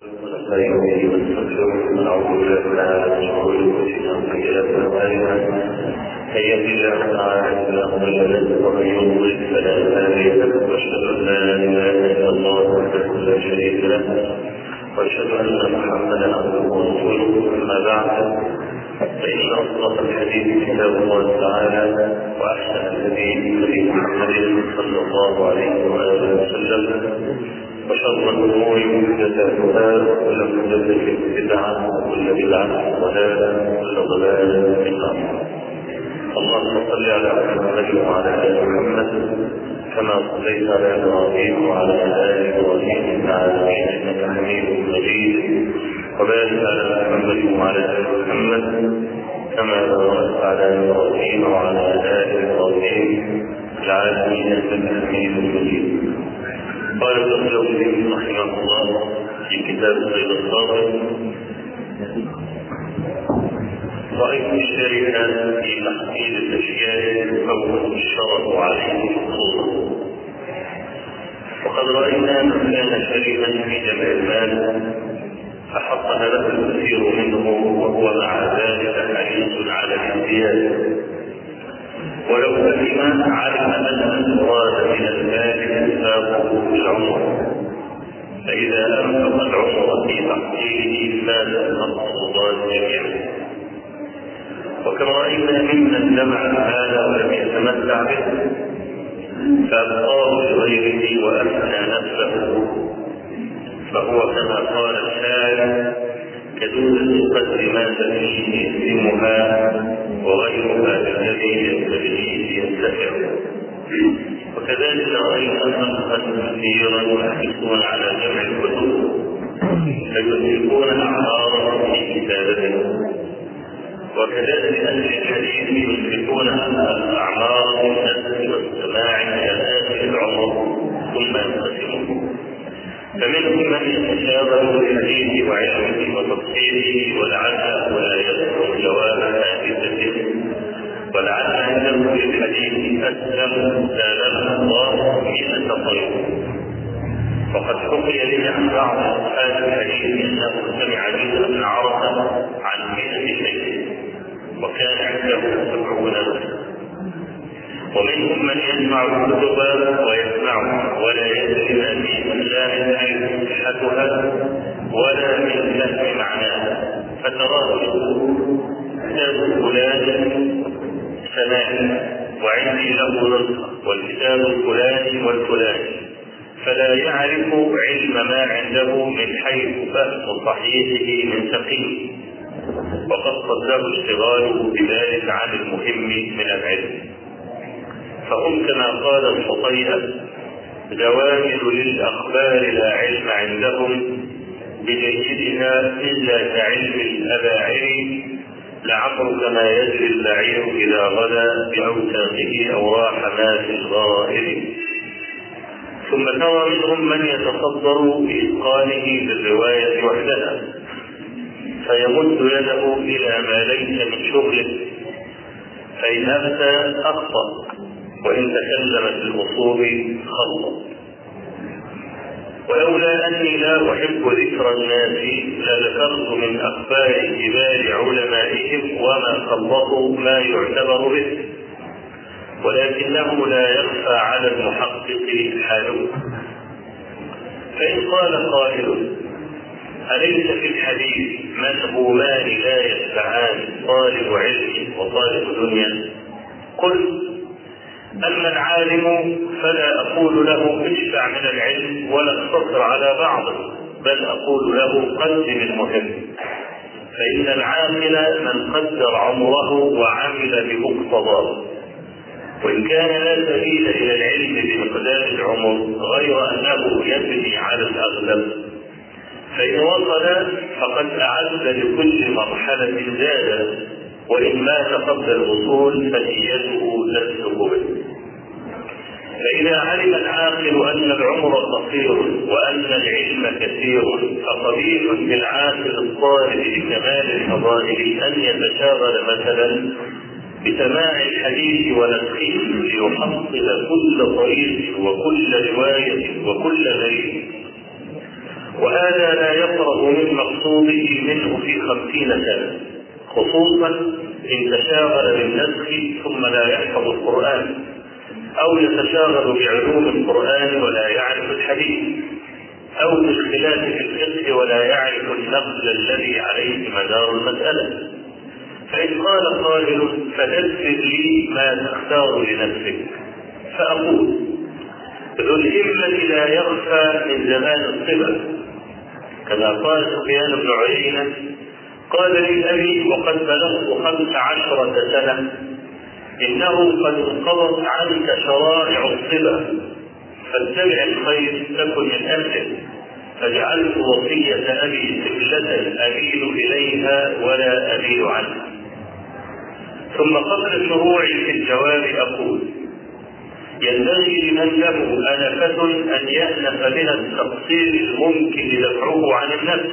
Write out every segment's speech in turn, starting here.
ونستعينه ونستغفره ونعوذ بالله تعالى من شرور انفسنا وسيئات اعمالنا من يهد الله تعالى فلا مضل له ومن يضلل فلا هادي له واشهد ان لا اله الا الله وحده لا شريك له واشهد ان محمدا عبده ورسوله اما بعد فان اصدق الحديث كتاب الله تعالى واحسن الهدي هدي محمد صلى الله عليه واله وسلم وشر الامور محدثاتها وكل محدثه بدعه وكل بدعه ضلاله وكل ضلاله في النار اللهم صل على محمد وعلى ال محمد كما صليت على ابراهيم وعلى ال ابراهيم في العالمين انك حميد مجيد وبارك على محمد وعلى ال محمد كما باركت على ابراهيم وعلى ال ابراهيم في العالمين انك حميد مجيد قال ابن الجوزي رحمه الله في كتاب الصيد الصادق رأيت الشركة في تحصيل الأشياء يكون الشرط عليه الخصوص وقد رأينا من كان شريكا في جمع المال فحط له الكثير منه وهو مع ذلك حريص على الازدياد ولو فهم علم ان المراد من المال انفاقه في العمر فاذا انفق العمر في تحصيله فات المقصودات جميعا وكما راينا ممن جمع المال ولم يتمتع به فابقاه لغيره وافنى نفسه فهو كما قال الشاعر كدود قدر ما تفيه يسلمها وغيرها بالذي يستبديه ينتفع وكذلك راينا خلقا كثيرا يحرصون على جمع الكتب فيدركون اعمارهم في كتابتهم وكذلك اهل الحديث يدركون الاعمار في النسل والسماع الى اخر العمر ثم ينقسمون فمنهم من يتشابه بالحديث وعلمه وتفصيله ولعل ولا يذكر جواب حادثته ولعل عنده في الحديث اسلم سالمه الله مئة طير وقد حكي لي عن بعض اصحاب الحديث انه سمع جزءا عرفه عن مئة شيء وكان عنده سبعون نفسا ومنهم من يجمع الكتب ويسمعها ولا يدري ما في كلام حيث صحتها ولا من فهم معناها فتراه يقول كتاب فلان سماع وعندي له نسخه والكتاب الفلاني والفلاني فلا يعرف علم ما عنده من حيث فهم صحيحه من سقيم وقد صده اشتغاله بذلك عن المهم من العلم فهم كما قال الحطيئة جوامل للأخبار لا علم عندهم بجيدها إلا كعلم الأباعر لعمرك ما يجري البعير إذا غدا بأوساقه أو راح ما في الظاهر ثم ترى منهم من يتصدر بإتقانه بالرواية وحدها فيمد يده إلى ما ليس من شغله فإن أفتى أخطأ وإن تكلم في الأصول خلط ولولا أني لا أحب ذكر الناس لذكرت من أخبار كبار علمائهم وما خلطوا ما يعتبر به ولكنه لا يخفى على المحقق حاله فإن قال قائل أليس في الحديث مذهومان لا يتبعان طالب علم وطالب دنيا قل أما العالم فلا أقول له اشفع من العلم ولا اقتصر على بعضه بل أقول له قدم المهم فإن العامل من قدر عمره وعمل بمقتضاه وإن كان لا سبيل إلى العلم بمقدار العمر غير أنه يبني على الأغلب فإن وصل فقد أعد لكل مرحلة زادا وإن مات قبل الوصول فنيته تسلك به فإذا علم العاقل أن العمر قصير وأن العلم كثير فقبيح بالعاقل الطالب لكمال الفضائل أن يتشاغل مثلا بسماع الحديث ونسخه ليحصل كل طريق وكل رواية وكل غير وهذا لا يقرب تحقق من مقصوده منه في خمسين سنة خصوصا إن تشاغل بالنسخ ثم لا يحفظ القرآن أو يتشاغل بعلوم القرآن ولا يعرف الحديث أو باختلاف في الفقه ولا يعرف النقل الذي عليه مدار المسألة فإن قال قائل فدبر لي ما تختار لنفسك فأقول ذو الهمة لا يخفى من زمان الصبر كما قال سفيان بن عيينة قال لي أبي وقد بلغت خمس عشرة سنة إنه قد انقضت عنك شرائع الصبا فاتبع الخير تكن من أهله فجعلت وصية أبي سبلة أميل إليها ولا أميل عنها ثم قبل شروعي في الجواب أقول ينبغي لمن له أنفة أن يأنف من التقصير الممكن دفعه عن النفس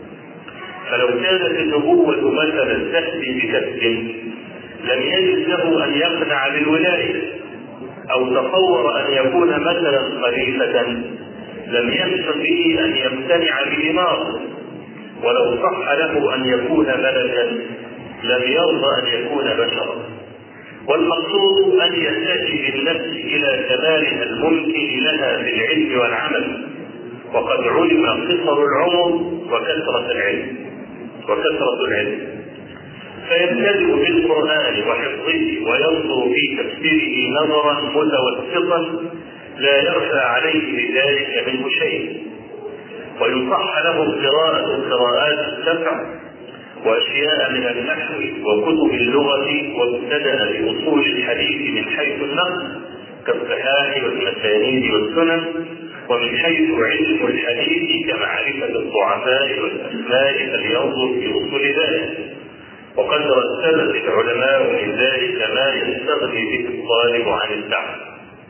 فلو كانت النبوة مثلا تأتي بكسب لم يجد له أن يقنع بالولاية أو تصور أن يكون مثلا خليفة لم يمسك به أن يمتنع بإمارة ولو صح له أن يكون ملكا لم يرضى أن يكون بشرا والمقصود أن يحتاج بالنفس إلى كمالها الممكن لها في العلم والعمل وقد علم قصر العمر وكثرة العلم وكثرة العلم فيبتدئ بالقرآن وحفظه وينظر في تفسيره نظرا متوسطا لا يخفى عليه بذلك منه شيء ويصح له قراءة القراءات السبع واشياء من النحو وكتب اللغه وابتدا باصول الحديث من حيث النقل كالصحاح والمسانيد والسنن ومن حيث علم الحديث كمعرفه الضعفاء والاسماء فلينظر في اصول ذلك وقد رتبت العلماء من ذلك ما يستغني به الطالب عن الدعوه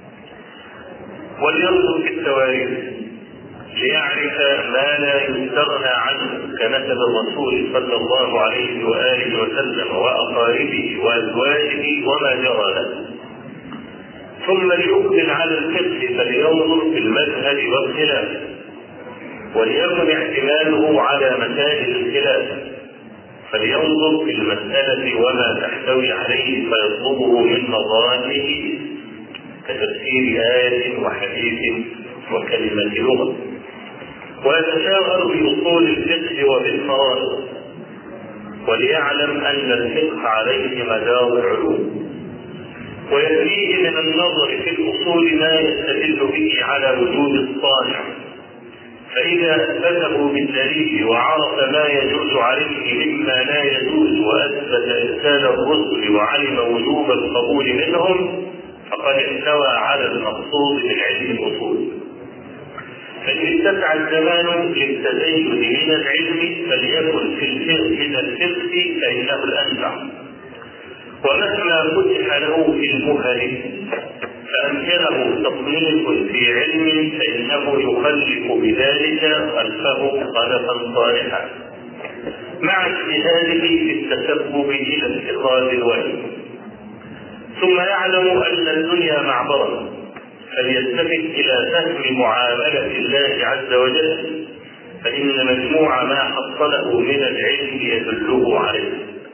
ولينظر في التواريخ ليعرف ما لا يستغنى عنه كنسب الرسول صلى الله عليه واله وسلم واقاربه وازواجه وما جرى له ثم ليقبل على الفقه فلينظر في المذهب والخلاف وليكن اعتماده على مسائل الخلاف فلينظر في المسألة وما تحتوي عليه فيطلبه من مظانه كتفسير آية وحديث وكلمة لغة ويتشاغل بأصول الفقه وبالفرائض وليعلم أن الفقه عليه مدار العلوم ويكفيه من النظر في الأصول ما يستدل به على وجود الصانع فإذا أثبته بالدليل وعرف ما يجوز عليه مما لا يجوز وأثبت إرسال الرسل وعلم وجوب القبول منهم فقد احتوى على المقصود من علم الأصول فإن اتسع الزمان للتزين من العلم فليكن في الفقه من الفقه فإنه الأنفع ومهما فتح له في المهل فأمكنه تصنيف في علم فإنه يخلف بذلك خلفه خلفا صالحا مع اجتهاده في التسبب إلى اتخاذ الوحي ثم يعلم أن الدنيا معبرة فليلتفت إلى فهم معاملة الله عز وجل فإن مجموع ما حصله من العلم يدله عليه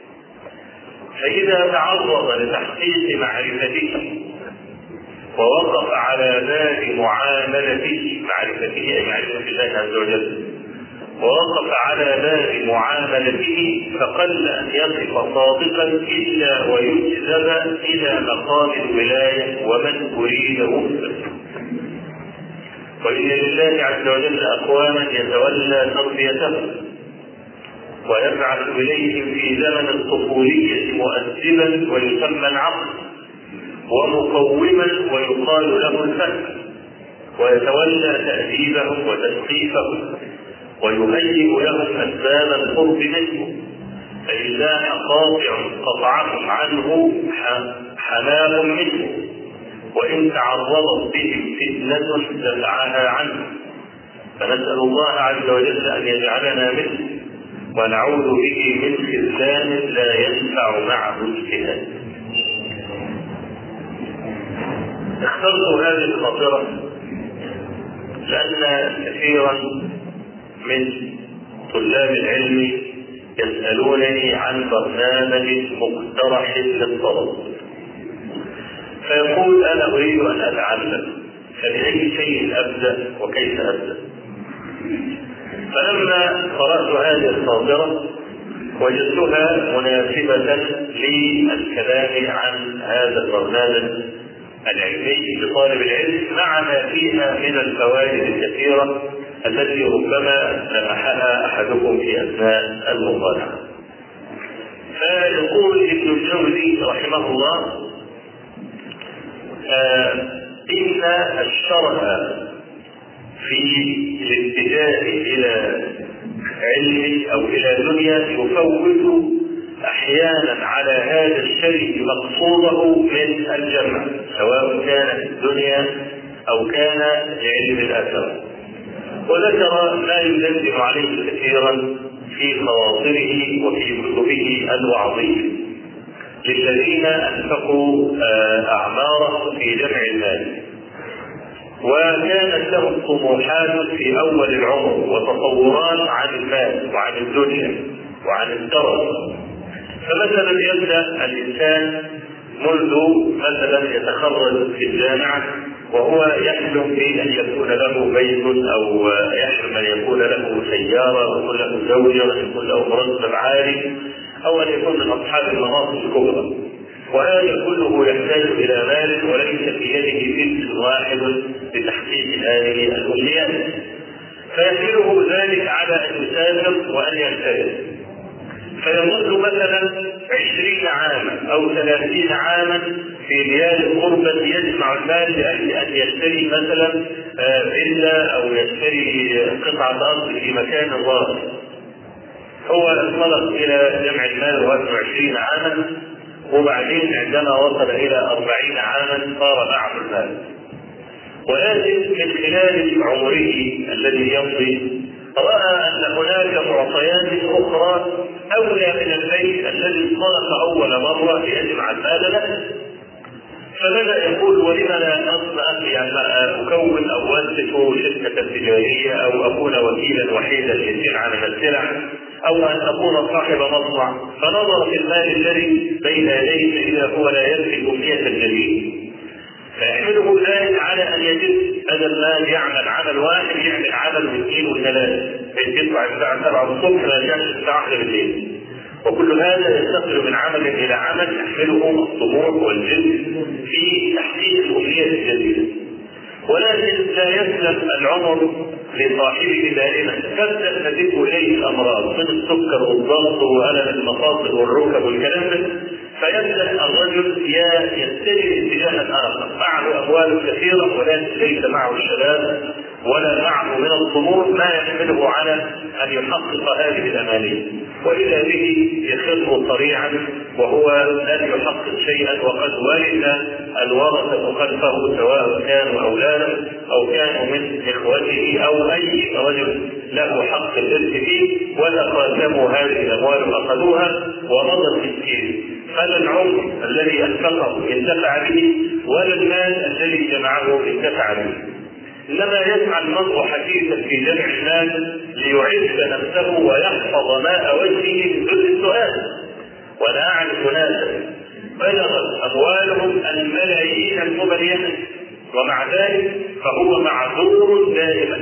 فإذا تعرض لتحقيق معرفته ووقف على باب معاملته معرفته أي معرفة الله عز وجل ووقف على باب معاملته فقل أن يقف صادقا إلا ويجذب إلى مقام الولاية ومن أريد وفقه وإن لله عز وجل أقواما يتولى تربيتهم ويبعث إليهم في زمن الطفولية مؤدبا ويسمى العقل ومقوما ويقال له الفهم ويتولى تأديبهم وتثقيفهم ويهيئ لهم أسباب القرب منه فإن لاح قاطع قطعهم عنه حماهم منه وإن تعرضت بهم فتنة دفعها عنه فنسأل الله عز وجل أن يجعلنا منه ونعوذ به من خذلان لا ينفع معه اجتهاد اخترت هذه الخاطرة لأن كثيرا من طلاب العلم يسألونني عن برنامج مقترح للطلب فيقول أنا أريد أن أتعلم فبأي شيء أبدأ وكيف أبدأ فلما قرأت هذه الصادرة وجدتها مناسبة للكلام عن هذا البرنامج العلمي لطالب العلم مع ما فيها من الفوائد الكثيرة التي ربما لمحها أحدكم في أثناء المطالعة. فيقول ابن الجوزي رحمه الله آه إن الشرع في الاتجاه إلى علم أو إلى دنيا يفوت أحيانا على هذا الشيء مقصوده من الجمع سواء كان في الدنيا أو كان لعلم الآخرة وذكر ما يلزم عليه كثيرا في خواطره وفي كتبه الوعظيه للذين انفقوا اعمارهم في جمع المال وكانت لهم طموحات في اول العمر وتصورات عن المال وعن الدنيا وعن الثروه فمثلا يبدا الانسان منذ مثلا يتخرج في الجامعه وهو يحلم بان يكون له بيت او يحلم ان يكون له سياره ويكون له زوجه وان يكون له مرتب عالي او ان يكون من اصحاب المناصب الكبرى وهذا كله يحتاج الى مال وليس في يده جنس واحد لتحقيق هذه الامنيات فيحمله ذلك على ان يسافر وان يغترب فيظل مثلا عشرين عاما او ثلاثين عاما في بلاد الغربة يجمع المال لأجل أن يشتري مثلا فيلا أو يشتري قطعة أرض في مكان ظاهر. هو انطلق إلى جمع المال وهو 20 عاما وبعدين عندما وصل إلى أربعين عاما صار معه المال. ولكن من خلال عمره الذي يمضي رأى أن هناك معطيات أخرى أولى من البيت الذي انطلق أول مرة ليجمع المال له فبدا يقول ولم لا اصنع يعني اكون او اسس شركه تجاريه او اكون وكيلا وحيدا للسلع عن السلع او ان اكون صاحب مصنع فنظر في المال الذي بين يديه اذا هو لا يملك امنيه الجميل فيحمله ذلك على ان يجد بدل ما يعمل عمل واحد يعمل عمل واثنين وثلاثه يطلع الساعه 7 الصبح ما يرجعش الساعه 1 بالليل وكل هذا ينتقل من عمل الى عمل يحمله الطموح والجد في تحقيق الامنيه الجديده. ولكن لا يسلم العمر لصاحبه دائما تبدا تدب اليه الامراض من السكر والضغط والم المفاصل والركب والكلام ده فيبدا الرجل يتجه اتجاها اخر معه اموال كثيره ولكن ليس معه الشباب ولا معه من الطموح ما يحمله على ان يحقق هذه الاماني واذا به يخر صريعا وهو لم يحقق شيئا وقد ورث الورثه خلفه سواء كانوا اولادا او كانوا من اخوته او اي رجل له حق الارث فيه وتقاسموا هذه الاموال واخذوها ومضى المسكين فلا العمر الذي انفقه انتفع به ولا المال الذي جمعه انتفع به انما يسعى المرء حديثا في جمع المال ليعز نفسه ويحفظ ماء وجهه من كل السؤال وانا اعرف ناسا بلغت اموالهم الملايين المبليات ومع ذلك فهو معذور دائما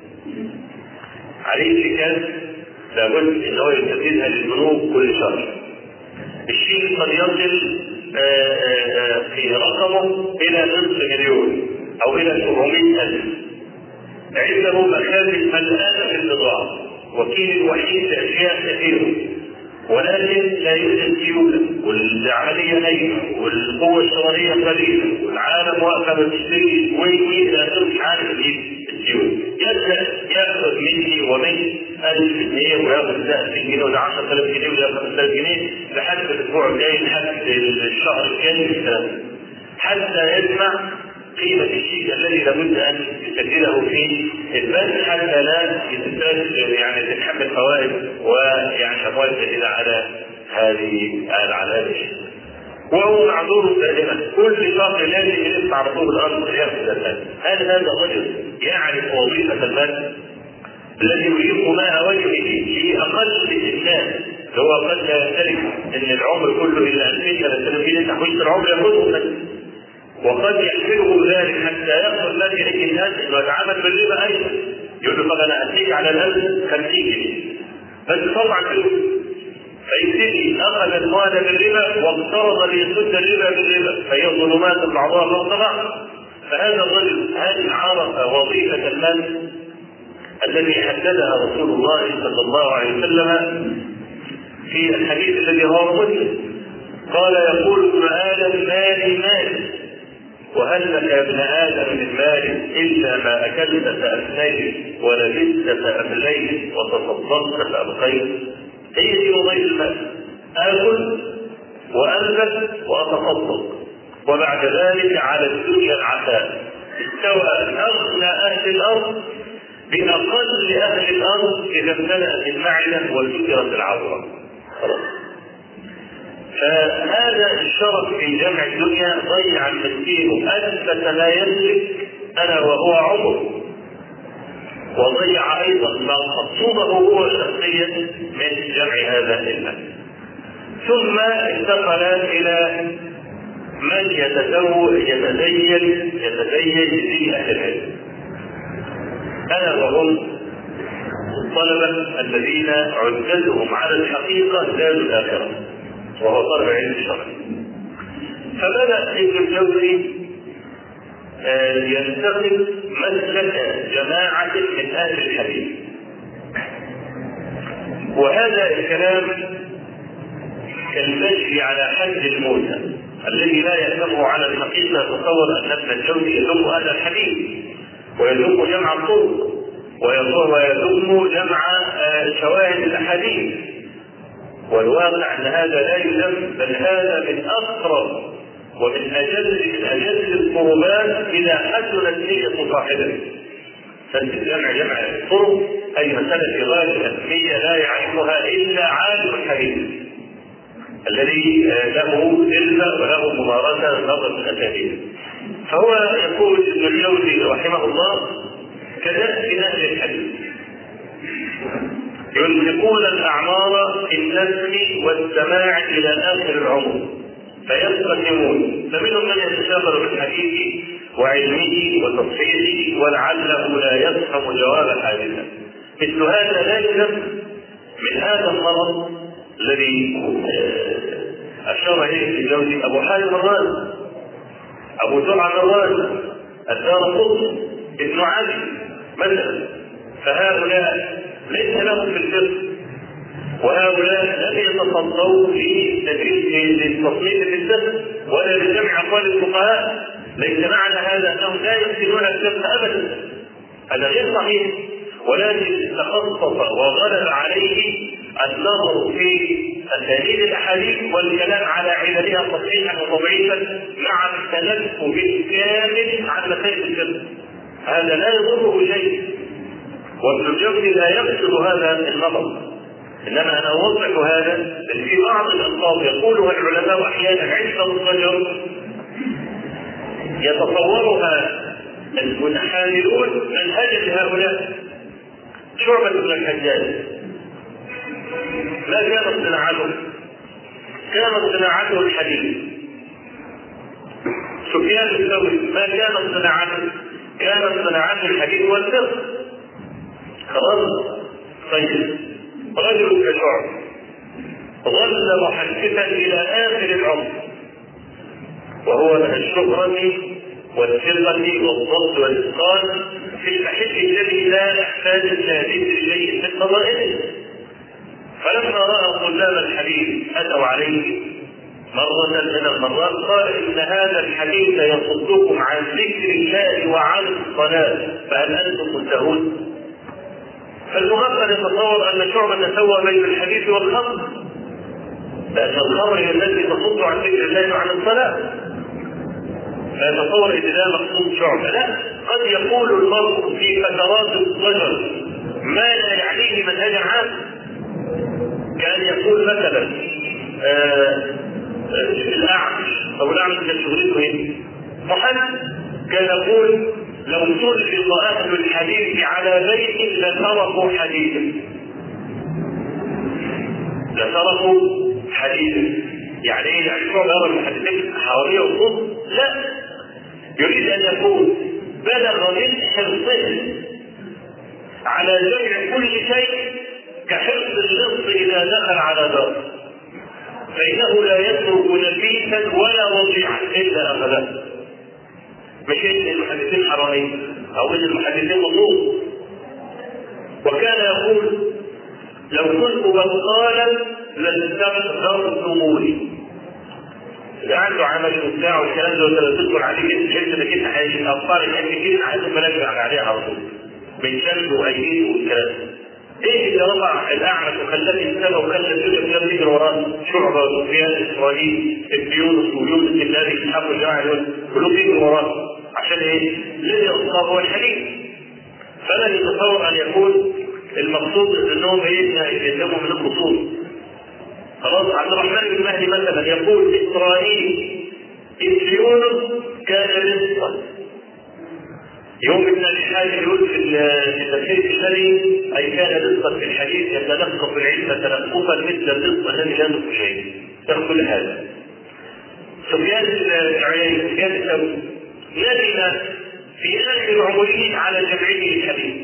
عليه زكاة لابد ان هو يستفيدها للذنوب كل شهر الشيء قد يصل في رقمه الى نصف مليون او الى 700 الف عنده مخازن ملآنة في البضاعة وكيل الوحيد لاشياء كثيره ولكن لا يوجد سيوله والعمليه نايمه والقوه الشرائيه قليله والعالم واقفه بتشتري وين وين لا مش عارف يجيب السيوله يبدا ياخذ مني ومن 1000 جنيه وياخذ ده 2000 جنيه وده 10000 جنيه وده 5000 جنيه لحد الاسبوع الجاي لحد الشهر الجاي حتى يجمع قيمة الشيء الذي لابد أن يسجله في البنك حتى لا يعني تتحمل فوائد ويعني أموال جديدة على هذه على هذا الشيء. وهو معذور دائما كل شهر لازم يلف على طول الارض ياخذ المال هل هذا الرجل يعرف وظيفه المال؟ الذي يريق ماء وجهه في اقل الناس اللي هو قد لا يمتلك ان العمر كله الا 2000 3000 سنه تحويش العمر ياخذه وقد يحمله ذلك حتى ياخذ ما في ايدي الناس انه يتعامل بالربا ايضا يقول له طب انا اديك على الألف 50 جنيه بس طبعا فلوس فيبتدي اخذ المال بالربا واقترض ليسد الربا بالربا فهي ظلمات بعضها فوق بعض فهذا الرجل هل عرف وظيفه المال الذي حددها رسول الله صلى الله عليه وسلم في الحديث الذي رواه مسلم قال يقول ابن ادم مالي مالي وهل لك يا ابن ادم من مال الا ما اكلت فافنيت ولبست فافليت وتصدقت فابقيت هي دي وظيفه المال اكل والبس واتصدق وبعد ذلك على الدنيا العفاء استوى اغنى اهل الارض باقل اهل الارض اذا امتلأت المعده وذكرت العوره خلاص فهذا الشرف في جمع الدنيا ضيع المسكين اثبت ما يملك انا وهو عمر وضيع ايضا ما مقصوده هو شخصيا من جمع هذا المال ثم انتقل الى من يتزوج يتزين يتزين في اهل العلم انا وهم الطلبه الذين عدتهم على الحقيقه زادوا الاخره وهو طالب علم شرعي فبدا ابن الجوزي ينتقد مسلك جماعة من أهل الحديث وهذا الكلام كالمشي على حد الموتى الذي لا يفهمه على الحقيقة يتصور أن ابن الجوزي يذم أهل الحديث ويذم جمع الطرق ويذم جمع شواهد الأحاديث والواقع أن هذا لا يذم بل هذا من أقرب ومن اجل من اجل القربات اذا حسنت نيه صاحبه فالجمع جمع الطرق اي مساله في غايه الاهميه لا يعرفها الا عالم الحديث الذي له علم وله ممارسه نظر الاساتذه فهو يقول ابن الجوزي رحمه الله كذلك اهل الحديث ينفقون الاعمار في النسل والسماع الى اخر العمر فينقسمون فمنهم من يتشاغل بالحديث وعلمه وتصحيحه ولعله لا يفهم جواب حادثا مثل هذا لا يلزم من هذا المرض الذي اشار اليه في زوجي ابو حاتم الرازي ابو زرعه الرازي الدار قطب ابن علي مثلا فهؤلاء ليس لهم في الفقه وهؤلاء لم يتصدوا للتصنيف للفقه ولا لجمع اقوال الفقهاء ليس معنى هذا انهم لا يحسنون الفقه ابدا هذا غير صحيح ولكن تخصص وغلب عليه النظر في اسانيد الاحاديث والكلام على عللها تصحيحا وتضعيفا مع التلف بالكامل عن مسائل الفقه هذا لا يضره شيء وابن الجوزي لا يقصد هذا النظر انما انا اوضح هذا ان في بعض الالفاظ يقولها العلماء احيانا عند الضجر يتصورها المتحاملون منهجا لهؤلاء شعبة بن الحجاج ما كانت صناعته؟ كانت صناعته الحديث سفيان الثوري ما كانت صناعته؟ كانت صناعته الحديث والفقه خلاص طيب رجل كشعب ظل محدثا الى اخر العمر وهو من الشهرة والثقة والضبط والإتقان في المحل الذي لا يحتاج إلى ذكر شيء من فضائله فلما رأى طلاب الحديث أتوا عليه مرة من المرات قال إن هذا الحديث يصدكم عن ذكر الله وعن الصلاة فهل أنتم منتهون؟ فالمغفل يتصور ان شعبة سوى بين الحديث والخمر لان الخمر هي التي تصد عن ذكر الله وعن الصلاه فيتصور ان ده مقصود شعبة لا قد يقول المرء في فترات الضجر ما لا يعنيه منهجا عام كان يقول مثلا آه الاعمش او الاعمش كان شغلته ايه؟ محمد كان يقول لو سلط اهل الحديث على بيت لتركوا حديثا لتركوا حديثا يعني ايه يعني شو غير المحدثين حواليه وصوت لا يريد ان يكون بلغ من حرصه على جمع كل شيء كحرص اللص اذا دخل على دار فانه لا يترك نفيسا ولا وضيعا الا اخذه مش ان المحدثين حرامين او ان المحدثين مطلوب وكان يقول لو كنت بطالا لاستغفرتموني اللي عنده عمل وبتاع والكلام ده وانت تدخل عليه كده تحس انك انت عايز ابطال الاكل كده عايز الملاك عليه على طول من شمس وايديه والكلام ده ايه اللي رفع الاعرج وخلاه يتسابق وخلى الدنيا كلها تجري وراه شعبه وسفيان اسرائيل الديون ويونس النبي الحق الجماعه دول كلهم يجروا وراه عشان ايه؟ الذي يصاب هو الحديث فلا يتصور ان يكون المقصود انهم ايه يلزموا من الاصول خلاص عبد الرحمن بن مهدي مثلا يقول اسرائيل اذ يونس كان رزقا يوم ابن ابي حاتم يقول في التفسير الشرعي اي كان رزقا في الحديث يتلقف العلم تلقفا مثل الرزق الذي لا نصف شيء كل هذا سفيان العييني سفيان الثوري ندم في اخر عمره على جمعه الحديث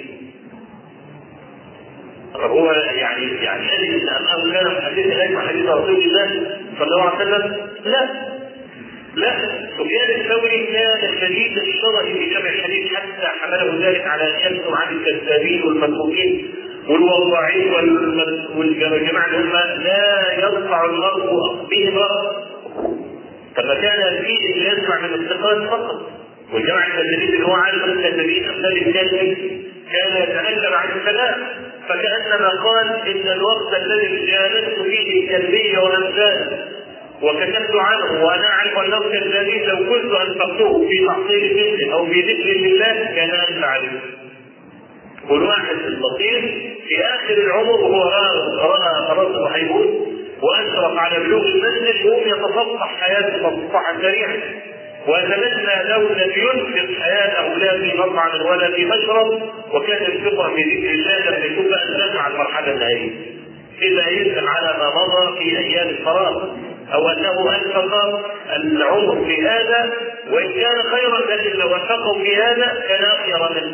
هو يعني يعني ندم انه كان محدثا لا حديث رسول الله صلى الله عليه وسلم لا لا سفيان الثوري كان شديد الشرع في جمع الحديث حتى حمله ذلك على ان يكتب عن الكذابين والمتروكين والوضاعين والجماعه اللي هم لا يرفع المرء بهم رأس فما كان فيه اللي يسمع من الثقات فقط والجماعه الكذابين اللي هو عالم الكذابين امثال الكاذب كان يتكلم عن الكلام فكانما قال ان الوقت الذي جالست فيه الكلبيه وامثاله وكتبت عنه وانا اعرف انه كذابين لو كنت انفقته في تحصيل مثله او في ذكر الله كان انفع له. كل واحد البصير في اخر العمر وهو راى خلاص هيموت واشرف على بلوغ المنزل يقوم يتصفح حياته تصفحا سريعا ويتمنى لو لم ينفق حياه اولاده مطعم ولا في مشرب وكان ينفقها في ذكر الله لم يكن بأسا مع المرحله النهائيه. اذا يندم على ما مضى في ايام الفراغ او انه انفق العمر في هذا وان كان خيرا لكن لو انفقه في هذا كان اخير منه.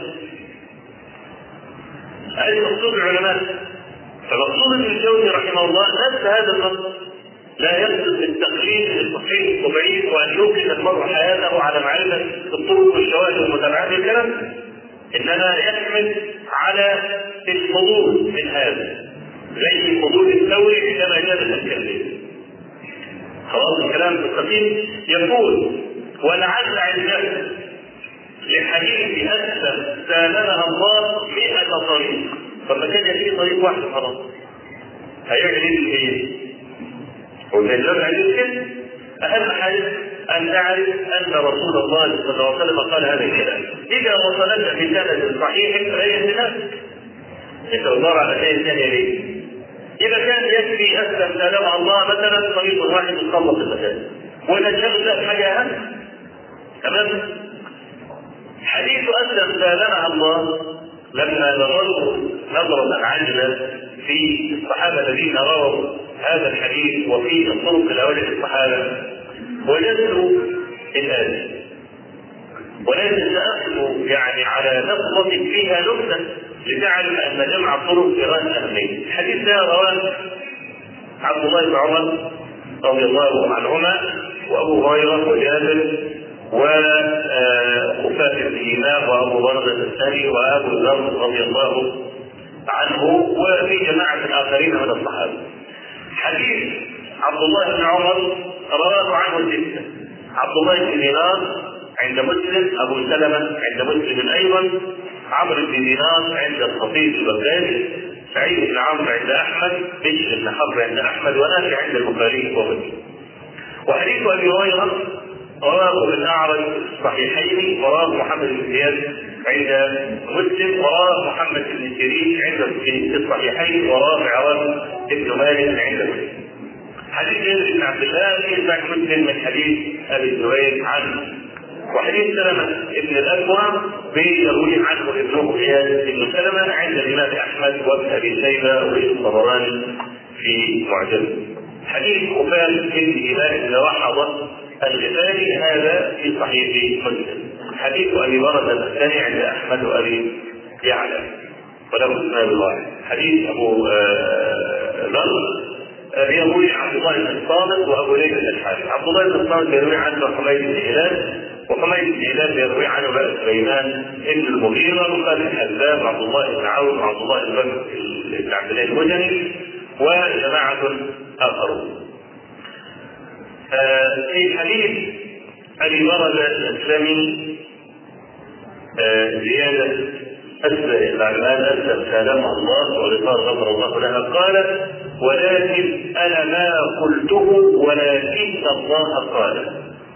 هذه مقصود العلماء فمقصود ابن الجوزي رحمه الله نفس هذا النص لا يقصد بالتقليد للصحيح والضعيف وان يوقف المرء حياته على معرفه الطرق والشواهد والمتابعات والكلام انما يحمل على الفضول من هذا زي فضول الثوري عندما جاءت الكلمه خلاص الكلام مستقيم يقول ولعل عندنا لحديث أسلم سالمها الله مئة طريق فما كان يجري طريق واحد خلاص هيعمل ايه ومن لم عندك كده أهم حاجة أن تعرف أن رسول الله صلى الله عليه وسلم قال هذا الكلام إذا وصلت في سند صحيح فهي نفسك أنت تدور على شيء ثاني ليه؟ إذا كان يكفي أسلم سلام الله مثلا طريق واحد يخلص المسائل ولا تشغل حاجة أهم تمام؟ حديث أسلم سلامها الله لما نظروا نظرة عاجلة في الصحابة الذين رووا هذا الحديث وفي الطرق الأولى للصحابة وجدوا الآية ولكن سأخذ يعني على نقطة فيها نكتة لتعلم أن جمع الطرق قراءة أهمية. الحديث ده رواه عبد الله بن عمر رضي الله عنهما وأبو هريرة وجابر وخفاف بن إيمان وأبو برزة الثاني وأبو ذر رضي الله عنه وفي جماعة آخرين من الصحابة. حديث عبد الله بن عمر رواه عنه ستة. عبد الله بن دينار عند مسلم أبو سلمة عند مسلم أيضا عمرو بن دينار عند الخطيب البغدادي سعيد بن عمرو عند أحمد بشر بن حرب عند أحمد ونافع عند البخاري ومسلم. وحديث أبي هريرة رواه ابن اعرج الصحيحين ورواه محمد بن زياد عند مسلم ورواه محمد بن سيرين عند الصحيحين ورواه عوام بن مالك عند مسلم. حديث جابر بن عبد الله يتبع مسلم من حديث ابي الزبير عن وحديث سلمة ابن الأكوع بيروي عنه ابنه إياد بن سلمة عند الإمام أحمد وابن أبي شيبة والطبراني في معجمه. حديث خفاف بن إيمان بن وحظة الغفاري هذا في صحيح مسلم. حديث أبي برزة الثاني عند أحمد وأبي يعلى وله اسناد واحد. حديث أبو ذر يروي عبد الله بن الصامت وابو ليث الاشعري، عبد الله بن الصامت يروي عنه حميد بن هلال وحميد بن هلال يروي عنه بقى سليمان بن المغيرة وخالد الحذاب وعبد الله بن عون وعبد الله بن بكر بن عبد الله المزني وجماعة آخرون. في حديث أبي برزة الأسلمي زيادة أسبق الأعمال أسبق سالمها الله ولقال غفر الله لها قالت ولكن أنا ما قلته ولكن الله قال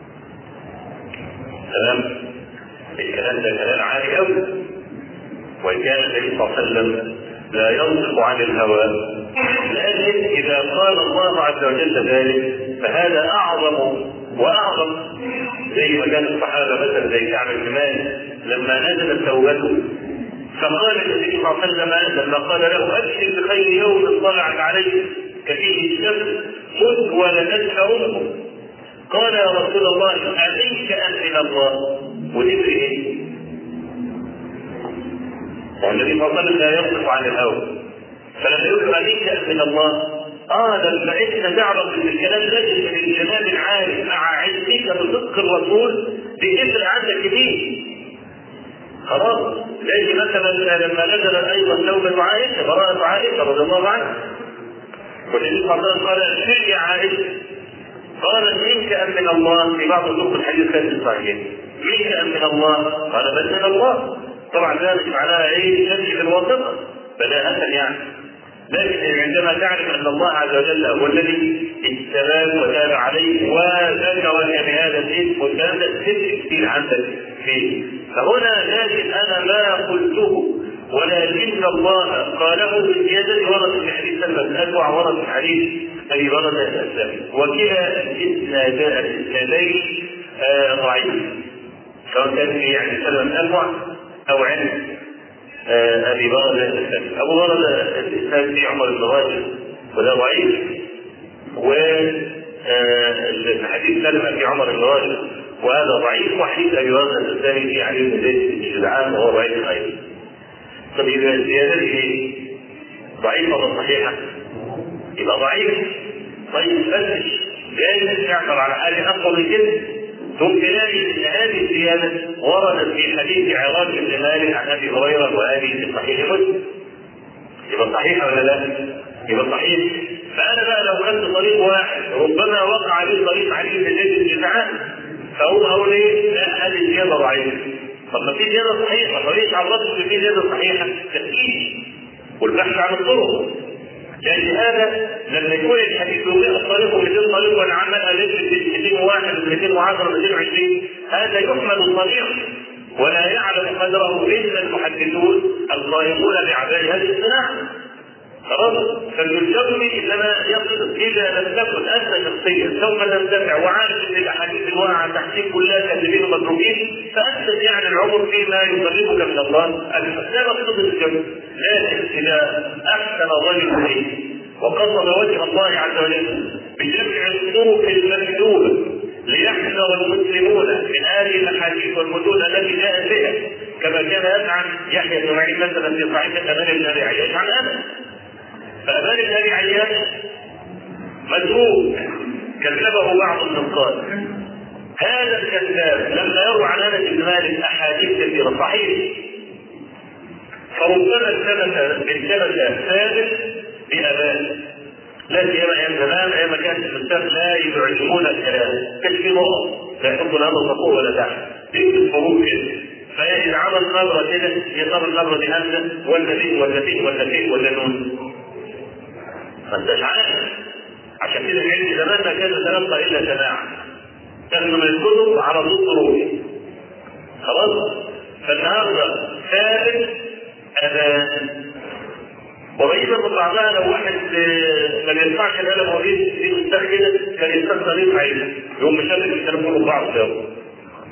تمام الكلام ده كلام عالي قوي وإن كان النبي صلى الله عليه وسلم لا ينطق عن الهوى لكن إذا قال الله عز وجل ذلك فهذا أعظم وأعظم زي ما كان الصحابة مثلا زي كعب بن مالك لما نزلت توبته فقال النبي صلى الله عليه وسلم لما قال له ابشر بخير يوم طلعت عليه كفيه الشمس خذ ولدتك امك قال يا رسول الله اليك ان من الله وتدري ايه؟ والنبي صلى الله عليه وسلم لا يصدق عن الهوى فلما يقول اليك ان من الله اه ده لما انت تعرف ان الكلام ده من الجمال العالي مع علمك بصدق الرسول بتفرق عندك كتير خلاص زي مثلا لما نزل ايضا توبه عائشه براءه عائشه رضي الله عنها والنبي صلى الله عليه وسلم قال اشفي يا عائشه قالت منك ام من الله في بعض طرق الحديث كان الصحيح منك ام من الله قال بل من الله طبعا ده مش معناها ايه شك في الواسطه بداهه يعني لكن عندما تعرف ان الله عز وجل هو الذي اجتباك وتاب عليك وذكرك بهذا الاسم والكلام ده تفرق كثير عندك فيه فهنا لكن انا ما قلته ولكن الله قاله بالزيادة ورد في حديث سلمة بن أكوع ورد في حديث أبي برزة الأسلامي وكلا الإسنادين ضعيف سواء كان في يعني سلمة بن أكوع أو عند ابي برده الاسلامي ابو برده الاسلامي في عمر بن راشد وده ضعيف و حديث سلمة في عمر بن راشد وهذا ضعيف وحديث ابي برده الاسلامي في علي بن زيد بن جدعان وهو ضعيف ايضا. طب اذا الزياده ايه؟ ضعيفه ولا صحيحه؟ يبقى ضعيف طيب فتش جايز تعثر على حاجه اقوى من كده ثم تلاقي ان هذه الزياده وردت في حديث عراج بن مالك عن ابي هريره وهذه في صحيح مسلم. يبقى صحيح ولا لا؟ يبقى صحيح. فانا بقى لو خدت طريق واحد ربما وقع عليه طريق علي بن زيد بن جدعان فهو هقول ايه؟ لا هذه الزياده ضعيفه. طب ما في زياده صحيحه، طب ليش عرضت في زياده صحيحه؟ تفكير والبحث عن الطرق. لان هذا لما يكون الحديث له طريق و200 طريق وانا عمال الف في 201 210 220 هذا يحمل الطريق ولا يعلم قدره الا المحدثون القائمون باعمال هذه الصناعه خلاص فالجرمي انما يقصد اذا لم تكن انت شخصيا سوف تنتفع وعارف ان الاحاديث الواقعه تحتيك كلها كاذبين ومتروكين فانت يعني العمر فيما يقربك من الله لا مقصود الجرم لكن اذا احسن ظن به وقصد وجه الله عز وجل بجمع الطرق المكتوبه ليحذر المسلمون من هذه الاحاديث والمتون التي جاءت بها كما كان يفعل يحيى بن معين مثلا في صحيفه امان بن ابي عياش عن انس فأمان بن أبي عياش متروك كذبه بعض النقاد هذا الكذاب لما يروى عن انس بن مالك احاديث كثيره صحيح فربما ثبت الثبت ثابت بأمان لا سيما ايام زمان ايام ما كانت الكتاب لا يعجبون الكلام كان في نقط لا يحبون هذا الصفور ولا تحت يكتب فروق كده فإذا عمل نظرة كده يصاب النظرة دي همزة ولا فيه ولا فيه ولا فيه ولا نون ما انتش عارف عشان كده العلم زمان ما كان يتلقى الا سماع تاخذ من الكتب على ضد ضروري خلاص فالنهارده ثابت اذان وبينما بعضها لو واحد ما بينفعش القلم وجيت في مستخ كده كان يستخ طريق عينه يقوم مشابك الكلام كله ببعض سوا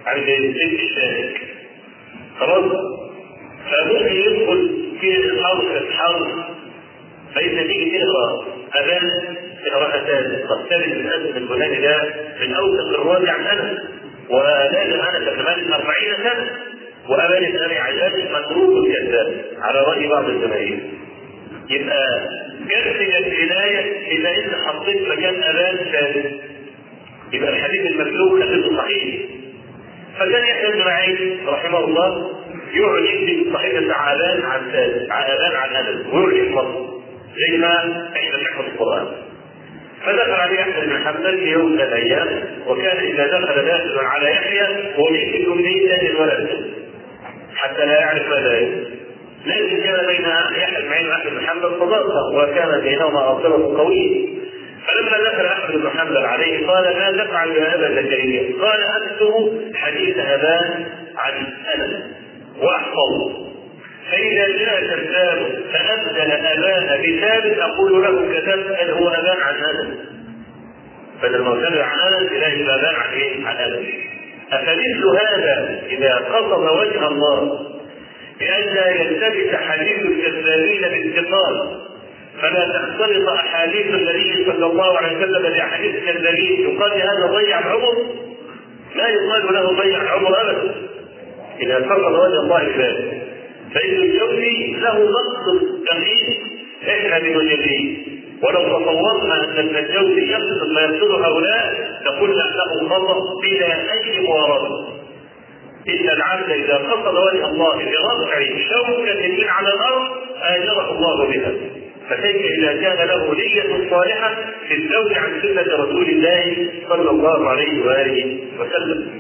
عامل زي السلك الشائك خلاص فممكن يدخل في حرف في حرف فإذا تيجي تقرأ أذان قراءة ثالث قد ثابت من أنس الفلاني ده من أوثق الرواية عن أنس ولازم أنس كمان 40 سنة وأمان بن أبي عجاج متروك كذاب على رأي بعض الجماهير يبقى جسد العناية إذا أنت حطيت مكان أمان ثالث يبقى الحديث المسلوك حديث صحيح فكان يحيى بن معين رحمه الله يقعد يكتب صحيفة عابان عن ثالث عابان عن أنس ويقعد يحفظه زي ما احنا نحفظ القرآن فدخل عليه احمد بن حنبل في يوم من الايام وكان اذا دخل داخل على يحيى ومسك امنيه الولد حتى لا يعرف ماذا يقول لكن كان بين يحيى بن معين واحمد بن حنبل صداقه وكان بينهما صله قويه فلما دخل احمد بن حنبل عليه قال ما تفعل يا ابا زكريا؟ قال اكتب حديث ابان عن انس واحفظه فإذا جاء كذاب فأبدل أبان بثابت أقول له كتبت أن هو أبان عن أنس بدل ما كان عن أنس إلى أبان عن إيه؟ عن أنس أفمثل هذا إذا قصد وجه الله بأن لا يلتبس حديث الكذابين بالثقال فلا تختلط أحاديث النبي صلى الله عليه وسلم بأحاديث الكذابين يقال هذا ضيع العمر لا يقال له ضيع العمر أبدا إذا قصد وجه الله بذلك فابن الجوزي له نقص دقيق احنا بنجليه ولو تصورنا ان ابن الجوزي يقصد ما يقصد هؤلاء لقلنا انه خطا بلا اي موارده ان العبد اذا قصد وجه الله برفع شوكه من على الارض اجره الله بها فكيف اذا كان له نيه صالحه في الزوج عن سنه رسول الله صلى الله عليه واله وسلم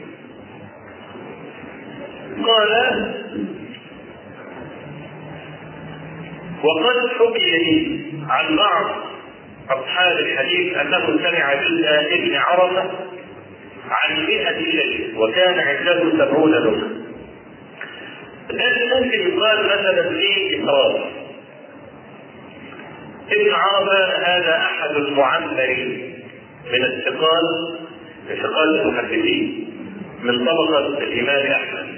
قال وقد حكي لي عن بعض اصحاب الحديث انه سمع بيتا ابن عرفه عن مئة شيء وكان عنده سبعون لغة. لكن ممكن يقال مثلا في إقرار. ابن عرفة هذا أحد المعمرين من الثقال ثقال المحدثين من طبقة الإمام أحمد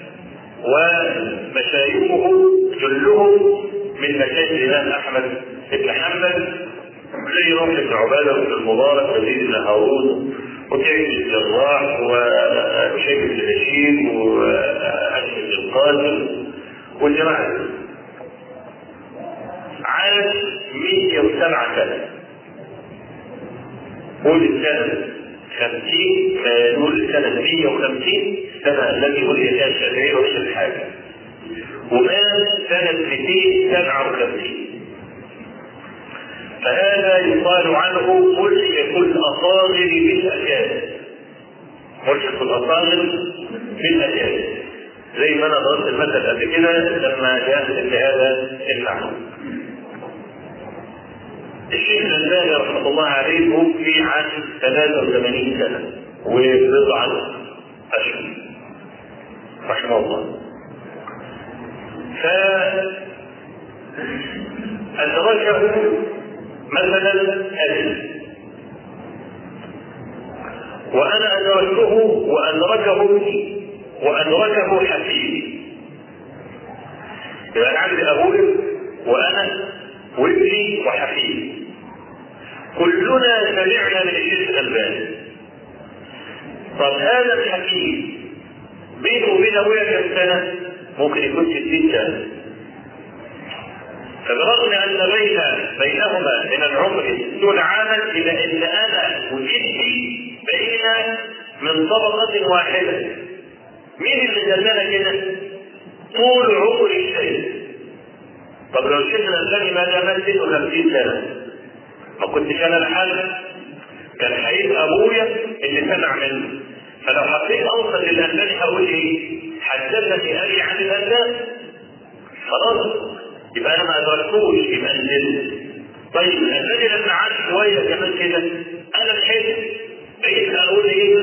ومشايخه جلهم من مشايخ الامام احمد بن حنبل زي رمح بن عباده بن المبارك وزيد بن هارون وكعب بن الجراح وشيخ بن بشير واشرف بن القاسم والجماعه عاش 107 سنه ولد سنه 50 نقول سنه 150 سنه التي ولد فيها الشافعي ويشرب حاجه ومات سنة 257 فهذا يقال عنه ملحق الأصاغر بالأكابر ملحق الأصاغر بالأكابر زي ما انا ضربت المثل قبل كده لما جاء هذا النحو الشيخ الألباني رحمه الله عليه توفي عن 83 سنة وبضعة أشهر رحمه الله فأدركه مثلا أبي وأنا أدركته وأدركه ابني وأدركه حفيدي يبقى عندي أبوي وأنا وابني وحفيدي كلنا سمعنا من الشيخ الألباني طب هذا الحفيد بينه وبين أبويا كم سنة؟ ممكن يكون 60 سنة فبرغم ان بين بينهما من العمر 60 عاما الا ان انا وجدي بين من طبقة واحدة مين اللي دلنا كده؟ طول عمر الشيخ طب لو الشيخ الألباني ما دام 56 سنة ما كنتش انا لحالي كان هيبقى ابويا اللي سمع منه فلو حبيت اوصل للألباني هقول ايه؟ حدثني ابي عن الألباني خلاص يبقى انا ما ادركتوش يبقى نزلت طيب الذي لما عاد شويه كمان كده انا لحقت بقيت اقول ايه؟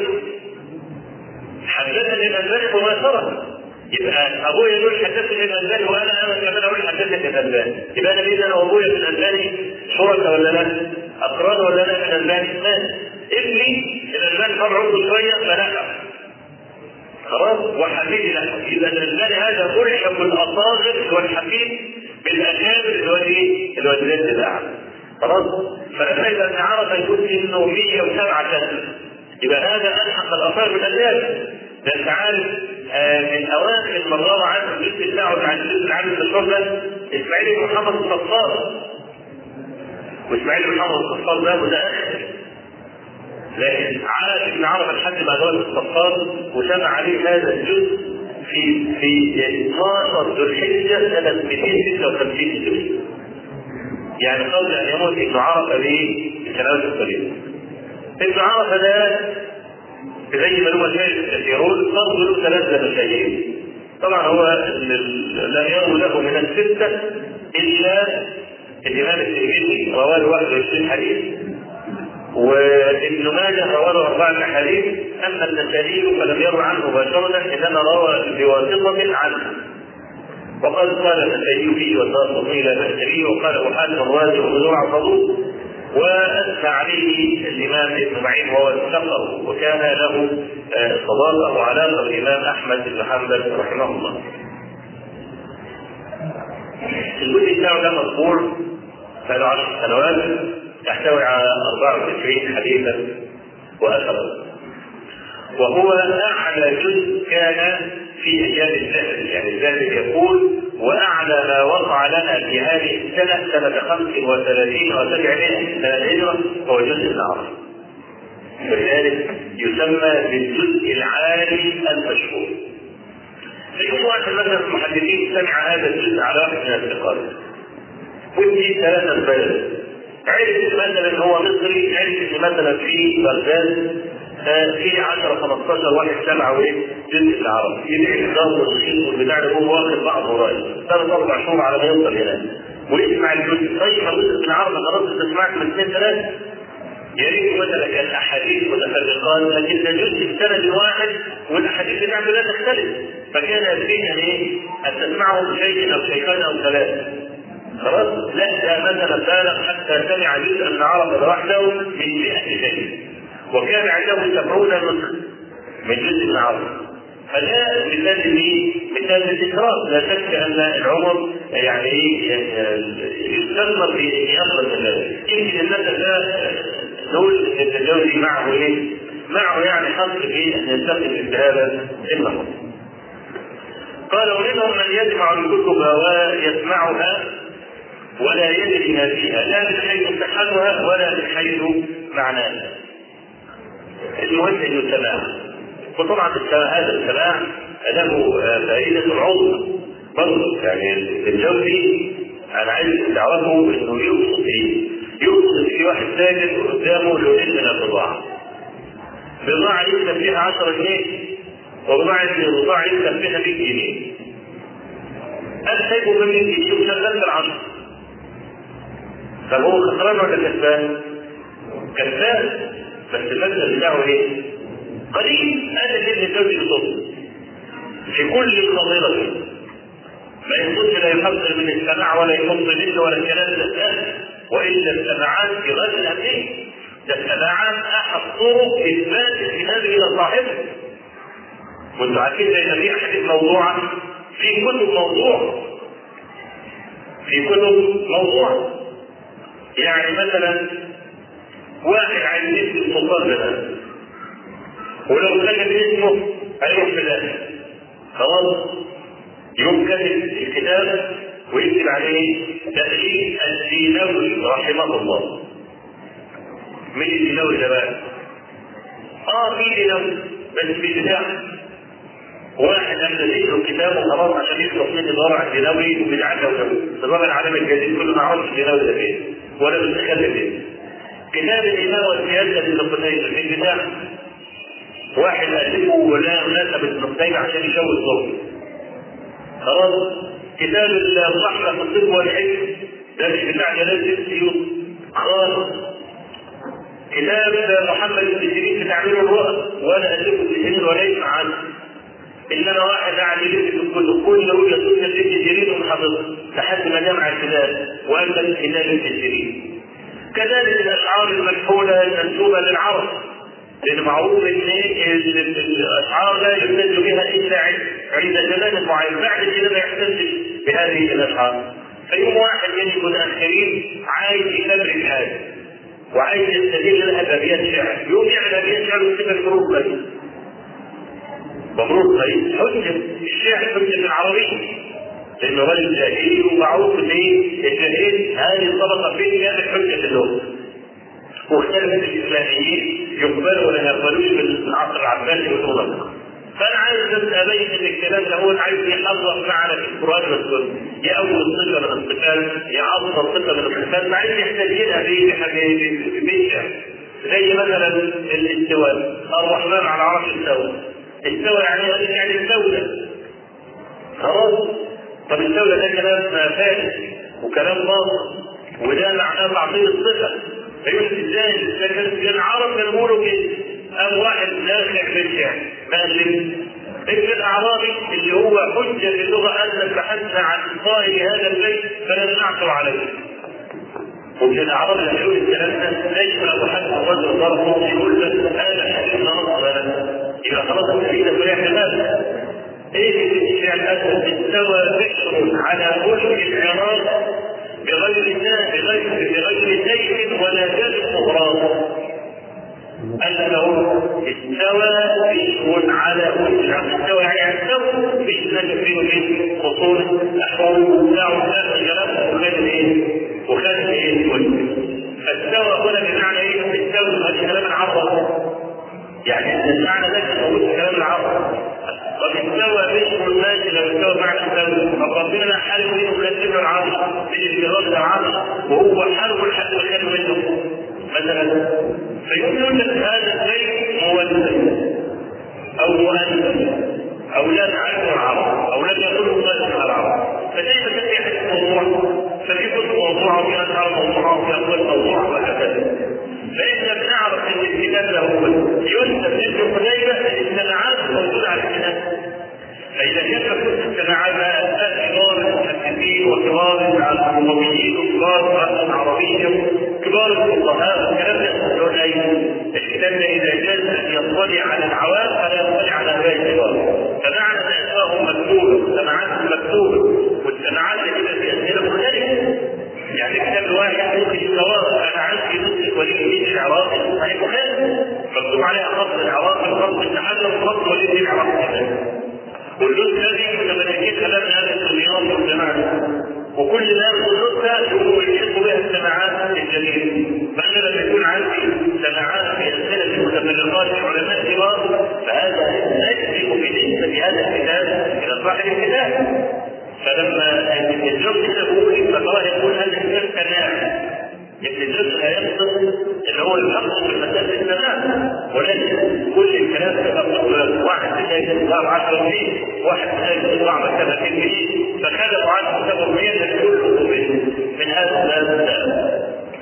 حدثني الألباني مباشرة يبقى ابويا يقول حدثني الألباني وانا انا كمان اقول حدثني الألباني يبقى انا باذا انا وابويا في الألباني شركاء ولا لا؟ اقران ولا لا في الألباني؟ لا ابني الألباني طبعا عنده شويه فنفع خلاص وحفيد له اذا الانسان هذا ملحق الاصاغر والحفيد بالاكابر اللي هو ايه؟ اللي هو الجد الاعلى خلاص فلما اذا ابن عرفه يقول انه 107 سنه يبقى هذا الحق الاصاغر بالاجداد ده انت عارف آه من اواخر من روى عنه الجزء بتاعه بتاع الجزء العام المشهور ده اسماعيل بن محمد الصفار واسماعيل بن محمد الصفار ده متاخر لكن عاد ابن عرفه لحد ما دول الصفار وسمع عليه هذا الجزء في في 12 ذو الحجه سنه 256 هجريه. يعني قبل ان يموت ابن عرفه بايه؟ بسنوات قليله. ابن عرفه ده زي ما له مشايخ كثيرون برضه له ثلاثه مشايخين. طبعا هو لم يروي له من السته الا الامام الترمذي رواه 21 حديث وابن ماجه رواه أربعة أحاديث أما النسائي فلم يروي عنه مباشرة إنما روى بواسطة عنه وقد قال النسائي فيه والدار قطني لا بأس وقال أبو حاتم الرازي وزرع صدوق وأثنى عليه الإمام ابن معين وهو الثقر وكان له صداقة وعلاقة بالإمام أحمد بن حنبل رحمه الله. الجزء بتاعه ده مطبوع بقاله 10 سنوات يحتوي على 94 حديثا واثرا وهو اعلى جزء كان في ايام الزهد يعني الزهد يقول واعلى ما وقع لنا في هذه السنه سنه 35 و700 من الهجره هو جزء العرب ولذلك يسمى بالجزء العالي المشهور فيكون واحد مثلا المحدثين سمع هذا الجزء على واحد من الثقات ودي ثلاثة بلد عرف مثلا هو مصري عرف ان مثلا في بغداد في 10 15 واحد سمعوا ايه جزء العرب يدعي الضرب والشيخ والبتاع ده هو واخد بعضه راي ثلاث اربع شهور على ما يوصل هناك ويسمع الجزء طيب ما جزء العرب خلاص انت سمعت من اثنين ثلاثه يا ريت مثلا كان احاديث متفرقات لكن ده جزء في سند واحد والاحاديث بتاعته لا تختلف فكان يكفيه ان ايه ان تسمعه شيء او شيخان او ثلاثه خلاص لا ده مثلا بالغ حتى سمع جزءا من عرب لوحده من 100 شيء وكان عنده سبعون نسخ من جزء من عرب فده مثال ليه؟ مثال للإكرام لا شك أن العمر يعني ايه يستثمر في أفضل الناس يمكن الناس ده دول التجاوزي معه ايه؟ معه يعني حق في أن يستخدم في هذا المحض قال ومنهم من يجمع الكتب ويسمعها ولا يدري ما فيها لا من حيث صحتها ولا من حيث معناها المهم انه السماع وطبعا هذا السماع له فائدة عظمى برضه يعني الجوزي انا عايز تعرفوا انه يقصد ايه؟ يقصد في واحد تاجر قدامه لونين من البضاعة بضاعة يكسب فيها 10 جنيه وبضاعة بضاعة يكسب فيها 100 جنيه أنا سايبه ب 100 جنيه وشغال بالعشرة طب هو خسران ولا كسبان؟ كسبان بس المكسب بتاعه ايه؟ قليل هذا اللي الزوج يصب في كل قضية ما يقصدش لا يحصل من السماع ولا يحط منه ولا الكلام ده والا السماعات في غايه الاهميه ده السماعات احد طرق اثبات الكتاب الى صاحبه وانتم عارفين زي ما في احاديث موضوعه في كتب موضوع في كتب موضوع يعني مثلا واحد عايز يكتب السلطان ده ولو كتب اسمه هيروح في الاخر خلاص يقوم كاتب الكتاب ويكتب عليه تأليف الدينوي رحمه الله مين الدينوي ده بقى؟ اه في دينوي بس في بتاع واحد قبل ذكر كتابه خلاص عشان يخلص من الورع الدينوي وبدعته وده النظام العالمي الجديد كله ما عرفش الدينوي ده فين ولا بيتكلم فين كتاب الإمام والسياسة للقتيبة في بتاع واحد ألفه ولا مناسبة القتيبة عشان يشوه الظهر خلاص كتاب الرحمة في الطب والحكم ده مش بتاع جلال السيوط خالص كتاب محمد بن سيرين في تعبير الرؤى ولا ألفه ابن سيرين ولا يسمع عنه انما واحد قاعد يلف في الكتب كل يقول لك ابن سيرين وحافظها لحد ما جمع الكتاب والف كتاب ابن سيرين كذلك الاشعار المكحوله المنسوبه للعرب لان معروف ان الاشعار لا يحتج بها الا عند زمان معين بعد كده ما يحتج بهذه الاشعار فيوم واحد يجد متاخرين عايز يفبرك هذا وعايز يستدل لها بابيات شعر يقوم يعمل بابيات شعر ويكتبها مبروك قريب مبروك قريب حجه الشعر حجه العربيه لانه رجل جاهلي ومعروف بايه؟ الجاهلين هذه الطبقه فين كانت حجه اللغه واختلفت الاسلاميين يقبلوا ولا يقبلوش في العصر العباسي والامم فانا عايز بس ابين ان الكلام ده هو عايز يحرف معنى في القران والسنه يأول صفه من الصفات يعظم صفه من الصفات ما عايز يحتاجينها بيشع زي مثلا الاستواء الرحمن على عرش استوى استوى يعني يعني استولى خلاص طب الدولة ده كلام فارغ وكلام باطل وده معناه تعطيل الصفة فيقول ازاي ده كان العرب كانوا بيقولوا كده قام واحد داخل في الشعر مألف ابن الاعرابي اللي هو حجه في اللغه ان بحثنا عن قائل هذا البيت فلم نعثر عليه وابن الاعرابي اللي يقول الكلام ده ليس ابو حسن الرجل ضربه يقول لك هذا حديث نص يبقى خلاص الحديث فريح هذا ايه الشعر الاسد استوى بشر على ملك العراق بغير بغير بغير سيف ولا جد مغراض انه استوى بشر على ملك العراق استوى يعني استوى بشر تفريغ من خصول احوال وبتاع وكان الكلام وكان ايه وكان ايه فاستوى هنا بمعنى ايه استوى هذا كلام العرب يعني المعنى ده موجود في كلام العرب قد استوى بشر الناس لو استوى معنى استوى طب ربنا حارب منه وكتب العرش في الجراد العرش وهو حارب الحق وكان منه مثلا فيقول لك هذا البيت مولد او مؤنث او لا تعرف العرب او لم يكن مؤنث العرب فكيف تتبع الموضوع ففي كتب موضوع وفي اشعار موضوع وفي اقوال موضوع وهكذا فإحنا بنعرف أن الكتاب ده هو ينسب ابن قتيبة الاجتماعات موجودة على الكتاب فإذا كانت كتب الاجتماعات كبار المحدثين وكبار العلميين وكبار العربية كبار الفقهاء الكلام ده يقول أي الكتاب ده إذا جاز أن يطلع على العوام فلا يطلع على باقي الكبار فمعنى أسمائهم مكتوبة سماعاتهم مكتوبة والسماعات كده في أسئلة مختلفة يعني كتاب واحد ممكن يتواصل انا عندي نسخه وليد الدين العراقي صحيح بخاري مكتوب عليها خط العراقي خط التحدث خط وليد الدين العراقي كمان والنسخه دي متملكين خلالنا هذا الرياض والجماعه وكل ناس النسخه يقولوا يحبوا بها السماعات الجميله فانا لما يكون عندي سماعات في اسئله المتفرقات علماء كبار فهذا نجزم بنسبه هذا الكتاب الى صاحب الكتاب فلما ابن الجوز يقول فهو يقول هذا الكتاب سماع ابن الجوز لا يقصد اللي هو يحقق في مسألة السماع ولكن كل الكلام تفرق واحد بتاعي تطلع 10 جنيه واحد بتاعي تطلع مثلا 200 جنيه فخلقوا عنه سبب مية كله من من هذا الباب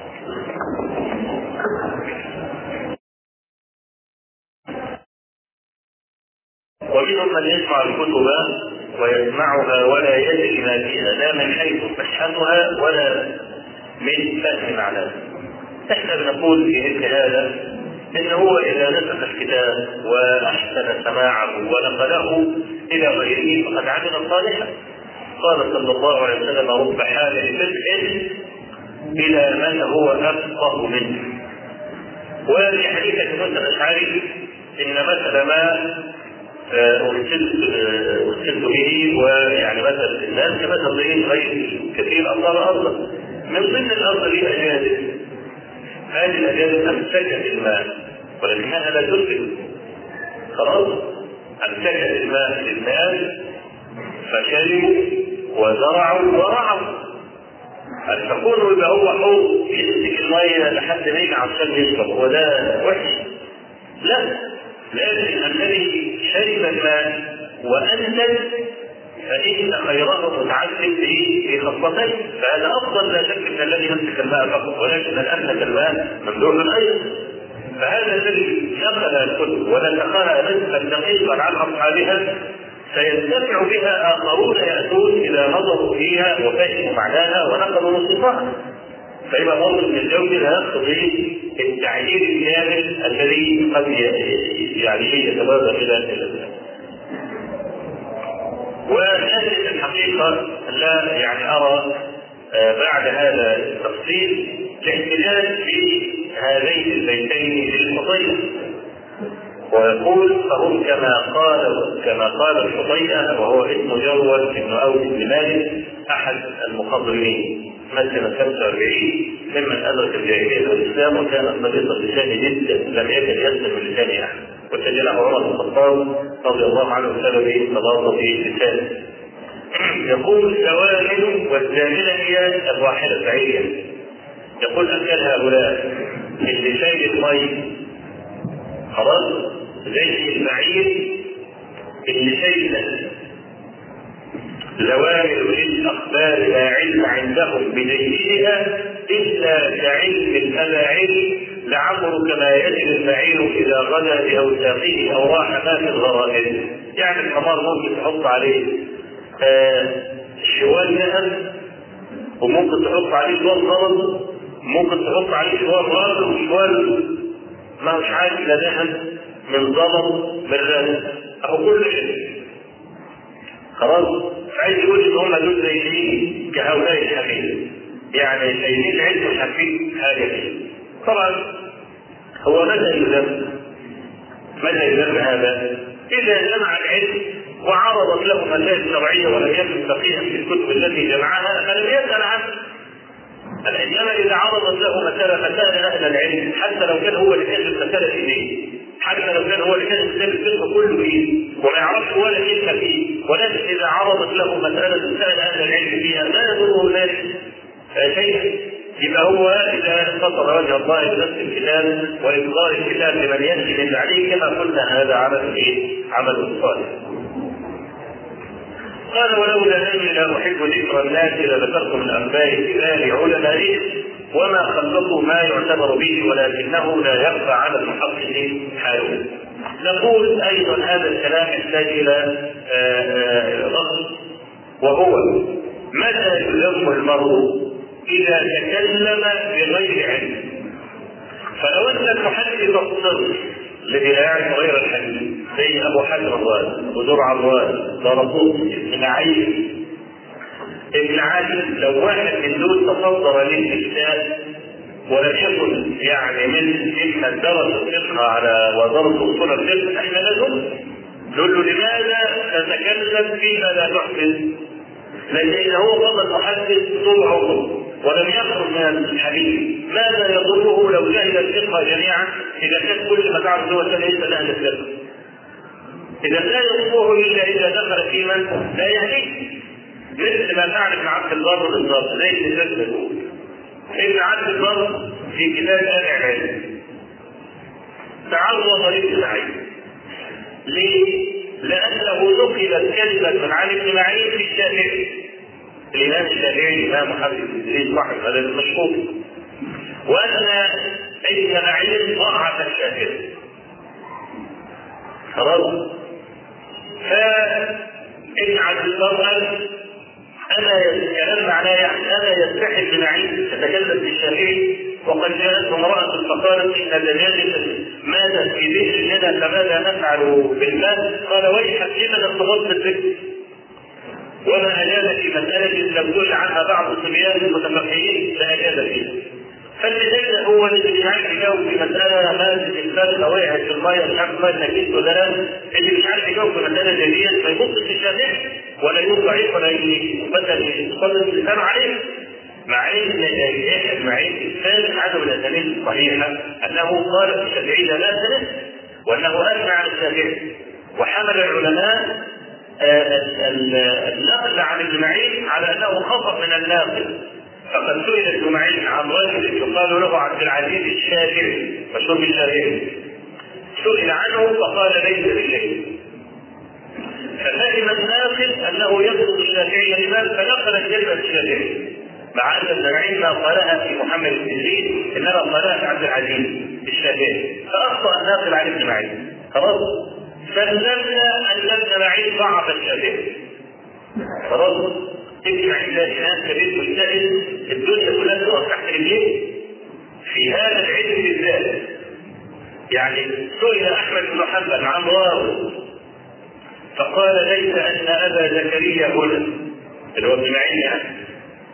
ومنهم من يسمع الكتب ويسمعها ولا يدري ما فيها لا من حيث صحتها ولا من فهم معناها. احنا بنقول في مثل هذا ان هو اذا نسخ الكتاب واحسن سماعه ونقله الى غيره فقد عمل صالحا. قال صلى الله عليه وسلم رب حامل فقه الى من هو افقه منه. وفي حديث ابن الاشعري ان مثل ما ارسلت ارسلت به ويعني مثل الناس كمثل ايه غير كثير اصاب ارضا من ضمن الارض دي اجانب هذه الاجانب امسكت الماء ولكنها لا تنفق خلاص امسكت الماء للناس فشربوا وزرعوا ورعوا هل تكون يبقى هو حوض يمسك الميه لحد ما يجي عشان يشرب هو ده وحش؟ لا لكن الذي شرب الماء وانزل فان خيره متعدد في خصلتين فهذا افضل لا شك من الذي يمسك الماء فقط ولكن الامسك الماء ممدوح ايضا فهذا الذي نقل الكتب ونسخها نسخا دقيقا عن اصحابها سينتفع بها اخرون ياتون اذا نظروا فيها وفهموا معناها ونقلوا نصوصها فيبقى موضوع من الجوز لا يقتضي التعيير الكامل الذي قد يعني يتبادر الى الاسلام. وهذه الحقيقه لا يعني ارى بعد هذا التفصيل الاحتجاج في هذين البيتين للفضيله ويقول فهم كما قال كما قال الحطيئة وهو اسم جرود بن أوس بن مالك أحد المخضرمين مات سنة 45 ممن أدرك الجاهلية والإسلام وكان صديق اللسان جدا لم يكن يسلم من لسان أحد وسجله عمر بن الخطاب رضي الله عنه بسبب تلاطف لسانه يقول الزوامل والزاملة هي الواحدة بعيدا يقول أكل هؤلاء اللي شايل المي خلاص زي البعير اللي شايله زوامل للاخبار لا علم عندهم بجيدها الا كعلم الاباعير لعمرك ما يجد البعير اذا غدا باوساقه او راح ما في الغرائب يعني الحمار ممكن تحط عليه آه شوال ذهب وممكن تحط عليه شوال غلط ممكن تحط عليه شوال غلط وشوال ما مش عارف لا ذهب من ضمر من رد او كل شيء خلاص عايز يقول ان هم دول زي ايه كهؤلاء الحفيد يعني شايلين علم الحفيد حاجه دي طبعا هو متى يذم متى يذم هذا اذا جمع العلم وعرضت له مسائل شرعيه ولم يكن فقيها في الكتب التي جمعها فلم يسال عنه انما اذا عرضت له مساله فسال اهل العلم حتى لو كان هو اللي كان المساله اليه حتى لو كان هو اللي كان كتاب الفقه كله فيه وما يعرفش ولا كلمه فيه ولكن اذا عرضت له مساله سال اهل العلم فيها لا يضره ذلك شيئا يبقى هو اذا فطر وجه الله بنفس الكتاب وابصار الكتاب لمن ياتي من عليه كما قلنا هذا عمل ايه؟ عمل صالح. قال ولولا اني لا احب ذكر الناس لذكرت من انباء كبار علمائهم وما خلقوا ما يعتبر به ولكنه لا يخفى على المحقق حاله. نقول ايضا هذا الكلام يحتاج الى ضغط وهو متى يلم المرء اذا تكلم بغير علم. فلو انت تحدث الصدق الذي لا يعرف غير الحديث زي ابو حجر الرازي ابو زرع الرازي درسوس ابن عين ابن عادل لو واحد من دول تصدر للافتاء ولم يكن يعني من ممن درس الفقه على ودرس اصول الفقه احنا لازم نقول له لماذا تتكلم فيما لا تحدث؟ لان اذا هو فضل محدث طول عمره ولم يخرج من الحديث ماذا يضره لو جهل الفقه جميعا اذا كان كل ما تعرف هو ليس لاهل الفقه اذا لا يضره الا اذا دخل في من لا يهديه مثل ما تعرف ابن عبد البر بالضبط زي ابن زيد ابن عبد البر في كتاب آل العلم تعرض للسعيد ليه؟ لأنه نقلت كلمة عن ابن معين في الشافعي الإمام الشافعي الإمام محمد بن إدريس صاحب هذا المشهور وأن ابن معين ضعف الشافعي خلاص فابن عبد البر قال أنا الكلام معناه يعني أنا يستحي بن معين تتكلم بالشافعي وقد جاءت امرأة فقالت إن الدجاجة ماتت في بئر لنا فماذا نفعل بالماء؟ قال ويحك لمن ارتبطت الذكر وما أجاد في مسألة لم تقل عنها بعض الصبيان المتفقهين فأجاد فيها. فالمثال هو اللي مش عارف يجاوب في مسألة مادة الفرخة وقعت في المية مش عارف مادة نجيس ولا لا، اللي مش عارف يجاوب في مسألة جديدة ما يبصش في الشافعي ولا يقول ضعيف ولا مثلا يصلي اللسان عليه. مع ان يحيى مع ان الثالث عدم الاسانيد الصحيحه انه قال في الشافعي لا باس وانه اثنى على الشافعي وحمل العلماء النقل عن ابن معين على انه خطا من الناقل فقد سئل ابن معين عن رجل يقال له عبد العزيز الشافعي مشهور بالشافعي سئل عنه فقال ليس بشيء ففهم الناقل انه يطلب الشافعي الامام فنقل كلمه الشافعي مع ان ابن معين ما قالها في محمد بن ادريس انما قالها في عبد العزيز الشافعي فاخطا الناقل عن ابن معين خلاص سلمنا ان ابن معين ضعف الشافعي خلاص ابن معين ده امام كبير مجتهد الدنيا كلها تقف تحت رجليه في هذا العلم بالذات يعني سئل احمد بن حنبل عن راوي فقال ليس ان ابا زكريا هنا اللي هو ابن معين يعني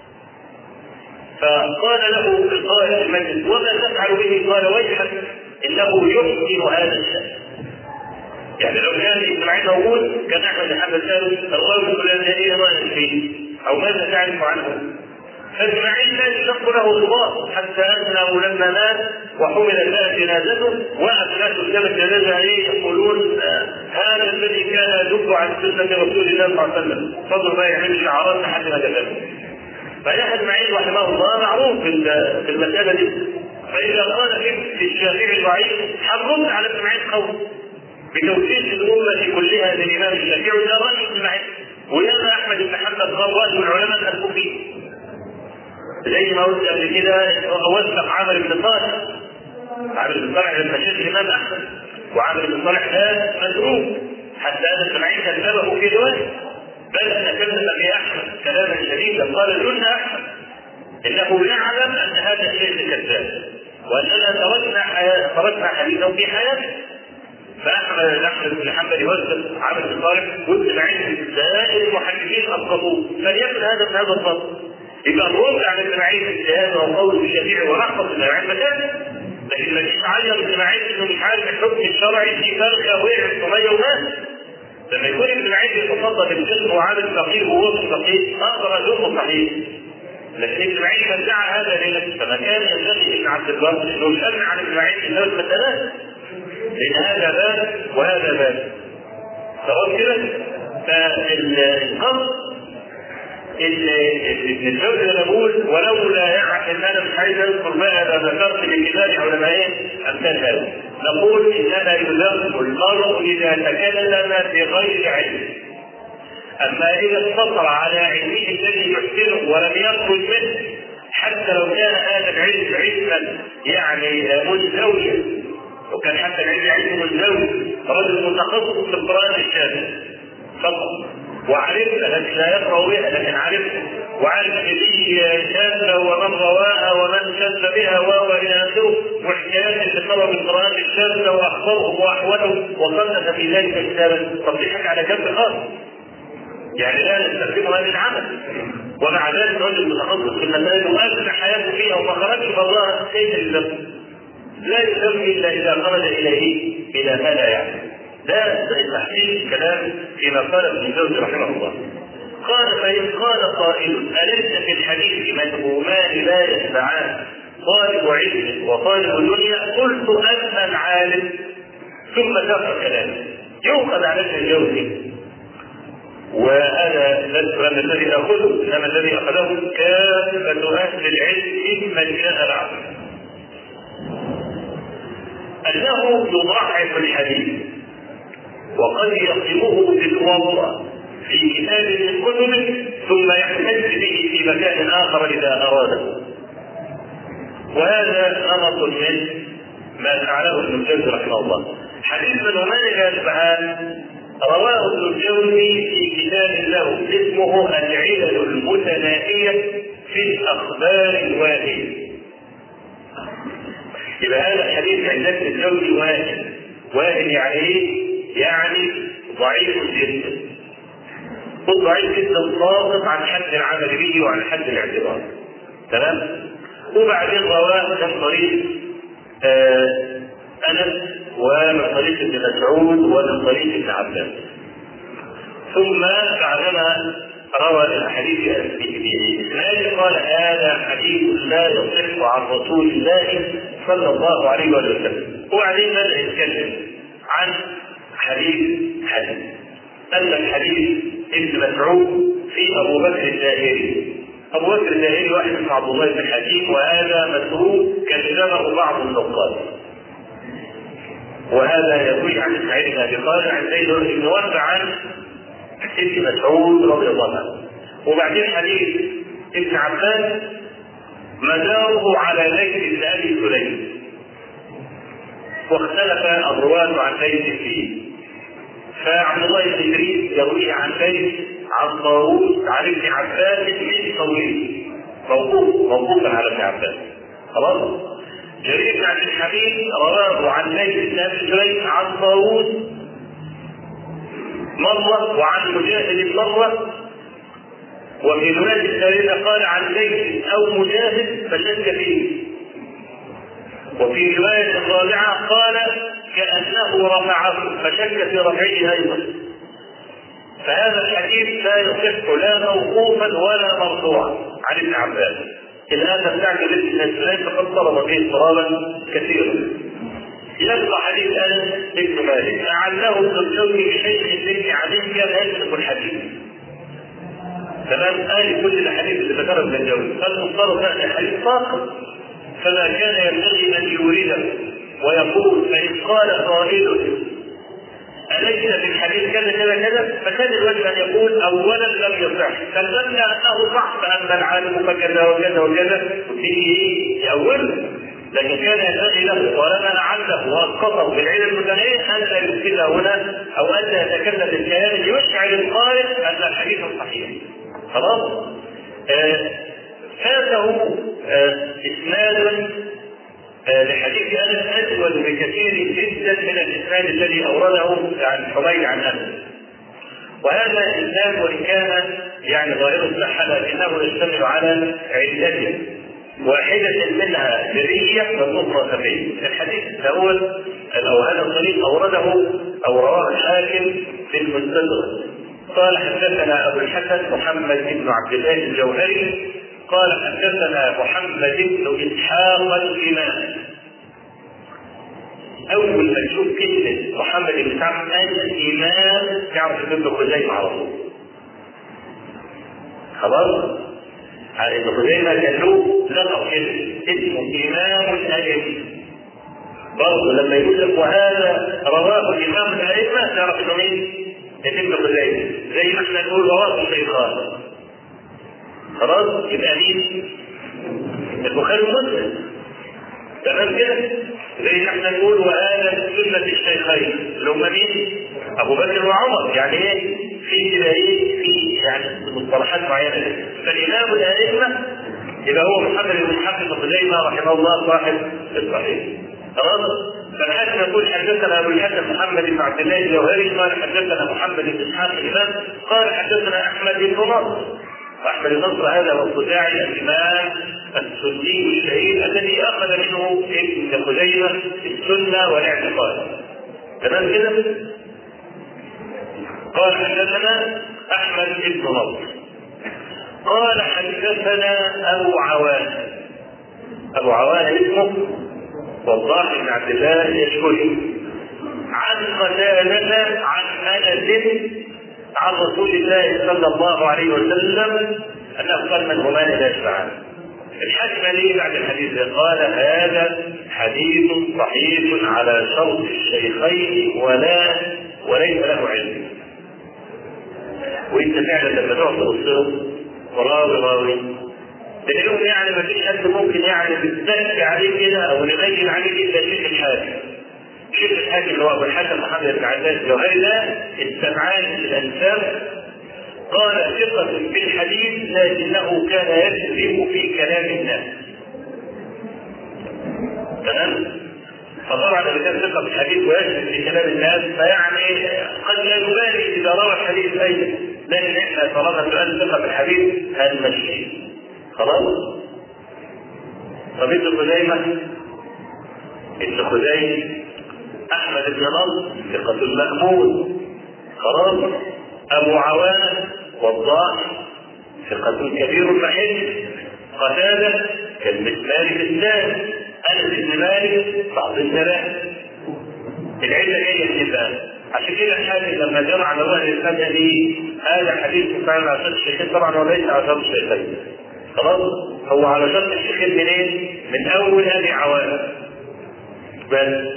فقال له قائد المجلس وما تفعل به؟ قال ويحك انه يحسن هذا الشان يعني لو كان ابن معين موجود كان احمد بن حنبل ساله الراوي الفلاني ايه رايك فيه؟ او ماذا تعرف عنه؟ فاسماعيل لا يشق له صباط حتى انه لما مات وحملت لها جنازته وقف ناس قدام الجنازه ايه يقولون آه هذا الذي كان يدب عن سنه رسول الله صلى الله عليه وسلم فضل ما يعمل شعارات لحد ما دفنه فيحيى اسماعيل رحمه الله معروف في المساله دي فاذا قال في الشافعي ضعيف حرمت على اسماعيل قول بتوفيق الامه كلها للامام الشافعي وده راي اسماعيل وياما احمد بن حنبل قال راي من العلماء الكوفيين زي ما قلت قبل كده وثق عامر بن صالح عامر بن صالح لما شيخ الامام احمد وعامر بن صالح ده مدعوم حتى ان اسماعيل كذبه في روايه بل تكلم في احمد كلاما شديدا قال لنا احمد انه يعلم ان هذا الشيء كذاب واننا تركنا حياة تركنا حديثه في حياته فاحمد احمد بن حنبل يوثق عامر بن صالح واسماعيل سائر المحدثين اسقطوه فليكن هذا من هذا الفضل يبقى الرد عن ابن معين في الجهاد وقول الشافعي ورحمه ابن معين مكانه لكن ما فيش عين ابن معين انه مش عارف الحكم الشرعي في فرخه وقعت سميه ومات لما يكون ابن معين يتصدى بالجسم وعامل فقير ووصف فقير اقدر ازوقه صحيح لكن ابن معين من دعا هذا لنفسه فما كان ينبغي ابن عبد البر انه يسمع عن ابن معين في ثلاث مسالات لان هذا باب وهذا باب تمام كده؟ فالقصد ابن الجوزي انا بقول ولولا يعني ان انا مش عايز اذكر بقى انا ذكرت من كتاب علماء امثال هذا نقول انما يذم المرء اذا تكلم بغير علم اما اذا اقتصر على علمه الذي يحسنه ولم يخرج منه حتى لو كان هذا العلم علما يعني مزدوجا وكان حتى العلم علم مزدوج رجل متخصص في القران الشافعي فقط وعرفت لكن لا يقرا بها لكن عرفت وعارف ان دي شاذه ومن رواها ومن شذ بها وهو الى اخره وحكايات اللي طلب القران الشاذه واخبارهم واحوالهم وصنف في ذلك كتابا طب دي حاجه على جنب خالص يعني لا نستخدمها للعمل ومع ذلك رجل متخصص في المسائل وأثنى حياته فيها وما خرجش براها كيف يلزم؟ لا يلزم الا اذا خرج اليه الى هذا يعني ده تحقيق كلام فيما قال ابن جوزي رحمه الله قال فإن قال قائل أليس في الحديث مذمومان لا يتبعان طالب علم وطالب دنيا قلت أما العالم ثم ساق كلامه يؤخذ على ابن الجوزي وهذا الكلام الذي ناخذه انما الذي اخذه كافه اهل العلم ممن جاء بعده انه يضعف الحديث وقد يصفه بالوضع في كتاب من كتبه ثم يحتج به في مكان اخر اذا اراده وهذا نمط من ما فعله ابن الجوزي رحمه الله حديث من مالك الاسبعان رواه ابن الجوزي في كتاب له اسمه العلل المتناهية في الأخبار الواهية. يبقى هذا الحديث عند ابن الجوزي واهن. واهن يعني ايه؟ يعني ضعيف جدا. قل ضعيف جدا ساقط عن حد العمل به وعن حد الاعتبار. تمام؟ وبعدين رواه من طريق آه انس ومن طريق ابن مسعود ومن طريق ابن عباس ثم بعدما روى الاحاديث باسناد قال هذا حديث لا يصح عن رسول الله صلى الله عليه وسلم وبعدين بدا يتكلم عن حديث حديث ان الحديث ابن مسعود في ابو بكر الزاهري ابو بكر الزاهري واحد من عبد الله بن حكيم وهذا مسروق كلمه بعض النقاد وهذا يروي عن اسماعيل بن ابي خالد عن زيد بن وهب عن ابن مسعود رضي الله عنه وبعدين حديث ابن عباس مداره على ليث بن ابي سليم واختلف الرواة عن ليث فيه فعبد الله بن ادريس يروي عن ليث عن طاووس عن ابن عباس من طويل موقوف موقوفا على ابن عباس خلاص جرير بن عبد الحميد رواه عن ليث بن ابي سليم عن طاووس مرة وعن مجاهد مرة وفي رواية الثالثة قال عن ليث أو مجاهد فشك فيه وفي رواية الرابعة قال كأنه رفعه فشك في رفعه أيضا فهذا الحديث لا يصح لا موقوفا ولا مرفوعا عن ابن عباس الآن بتاعت ابن السلام فقد طلب به اضطرابا كثيرا يبقى حديث انس بن مالك لعله ابن الجوزي بشيخ بن علي كان يسلك الحديث تمام قال كل الاحاديث اللي ذكرها ابن الجوزي فالمفترض ان الحديث ساقط فما كان ينبغي ان يورده ويقول فان قال قائل أليس في الحديث كذا كذا كذا فكان الواجب أن يقول أولا لم يصح كلمنا أنه صح فأما العالم فكذا وكذا وكذا فيه يأول لكن كان ينبغي له طالما لعله واسقطه بالعلم المتنين ان لا يفسد هنا او ان لا يتكلم بالكلام يشعر القارئ ان الحديث صحيح خلاص آه فاته آه اسناد آه لحديث انس اسود بكثير جدا من الاسناد الذي اورده عن حميد عن انس وهذا الاسناد وان كان يعني ظاهر الصحه لكنه يشتمل على علته واحدة منها سرية والأخرى خفية. الحديث الأول أو هذا الطريق أورده أو رواه الحاكم في المستدرك. قال حدثنا أبو الحسن محمد بن عبد الله الجوهري قال حدثنا محمد بن إسحاق الإمام. أول ما تشوف كلمة محمد بن إسحاق الإمام تعرف ابن خزيمة على طول. خلاص؟ ابن خزيمة كان له لقب كده اسمه إمام الأئمة برضه لما يقول لك وهذا رواه إمام الأئمة تعرف إنه مين؟ ابن خزيمة زي ما احنا نقول رواه الشيخان خلاص يبقى مين؟ البخاري ومسلم تمام كده؟ زي ما احنا نقول وهذا سنة الشيخين اللي هم مين؟ أبو بكر وعمر يعني إيه؟ في كده إيه؟ في يعني مصطلحات معينة فالإمام الأئمة يبقى هو محمد بن إسحاق بن خزيمة رحمه الله صاحب الصحيح خلاص؟ فالحاكم يقول حدثنا ابو الحسن محمد بن عبد الله الجوهري قال حدثنا محمد بن اسحاق الامام قال حدثنا احمد بن نصر احمد بن نصر هذا هو الخزاعي الامام السني الشهير الذي اخذ منه ابن خزيمه في السنه والاعتقاد تمام كده؟ قال حدثنا احمد بن نصر قال حدثنا ابو عوان ابو عوان اسمه وضاح بن عبد الله اليشكري عن قتادة عن انس عن رسول الله صلى الله عليه وسلم انه قال من همان لا يشفعان الحاكم ليه بعد الحديث ده قال هذا حديث صحيح على شرط الشيخين ولا وليس له علم وانت فعلا لما تقعد تبص له راوي راوي تلاقيهم يعني ما فيش حد ممكن يعني بتزكي عليه كده او نغير عليه الا شيخ الحاكم شيخ الحاكم اللي هو ابو الحسن محمد بن عباس الجوهري ده السمعان الانساب قال ثقة في الحديث لكنه كان يكذب في كلام الناس. تمام؟ فطبعا اذا كان ثقة في الحديث ويكذب في كلام الناس فيعني قد لا يبالي اذا روى الحديث ايضا لكن احنا طالما سؤال ثقة في الحديث هنمشيه. خلاص؟ طب ابن خزيمة ابن خزيمة أحمد بن نصر ثقة المأمون خلاص؟ أبو عوانة وضاح ثقة كبير محل قتادة كلمة مالك الثاني أنس بن مالك بعض الثلاث العلة جاية من بقى عشان كده الحاكم لما جمع له اهل الفقه دي هذا حديث فعلا على شرط الشيخين طبعا وليس على شرط الشيخين خلاص هو على شرط الشيخين منين؟ من اول ابي عوانة بس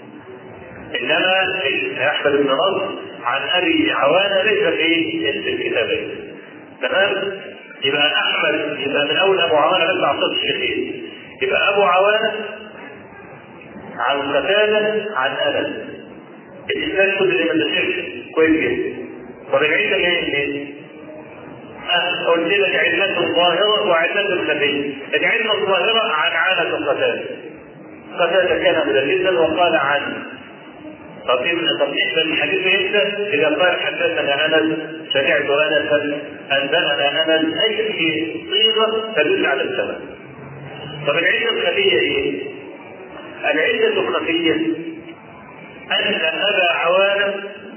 انما احمد بن نصر عن ابي عوانة ليس في الكتابين تمام؟ يبقى احمد يبقى من اول ابو عوانة بس على شرط الشيخين يبقى ابو عوانة عن قتادة عن انس الاسلام كله اللي ما تشركش كويس جدا طب العله جايه منين؟ أه قلت لك علة ظاهرة وعلة خفية. العلة الظاهرة عن عالة القتادة. قتادة كان مدلسا وقال عنه طب طب احنا الحديث امتى؟ اذا قال حدثنا انس سمعت انسا انبانا انس اي صيغه تدل على السماء. طب العله الخفيه ايه؟ العله الخفيه ان ابا عوانه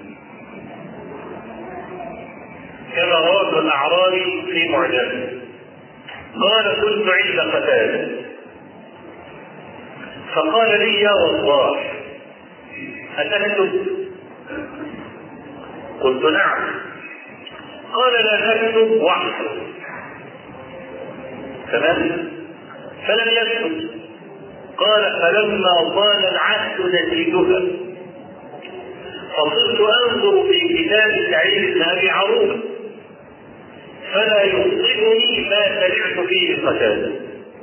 كما رواه الاعرابي في معجمه قال كنت عند قتاده فقال لي يا وضاح أتكتب؟ قلت نعم قال لا تكتب واحد تمام فلم يكتب قال فلما طال العهد نسيتها فصرت انظر في كتاب سعيد بن ابي عروبه فلا يخطئني ما سمعت فيه قتاده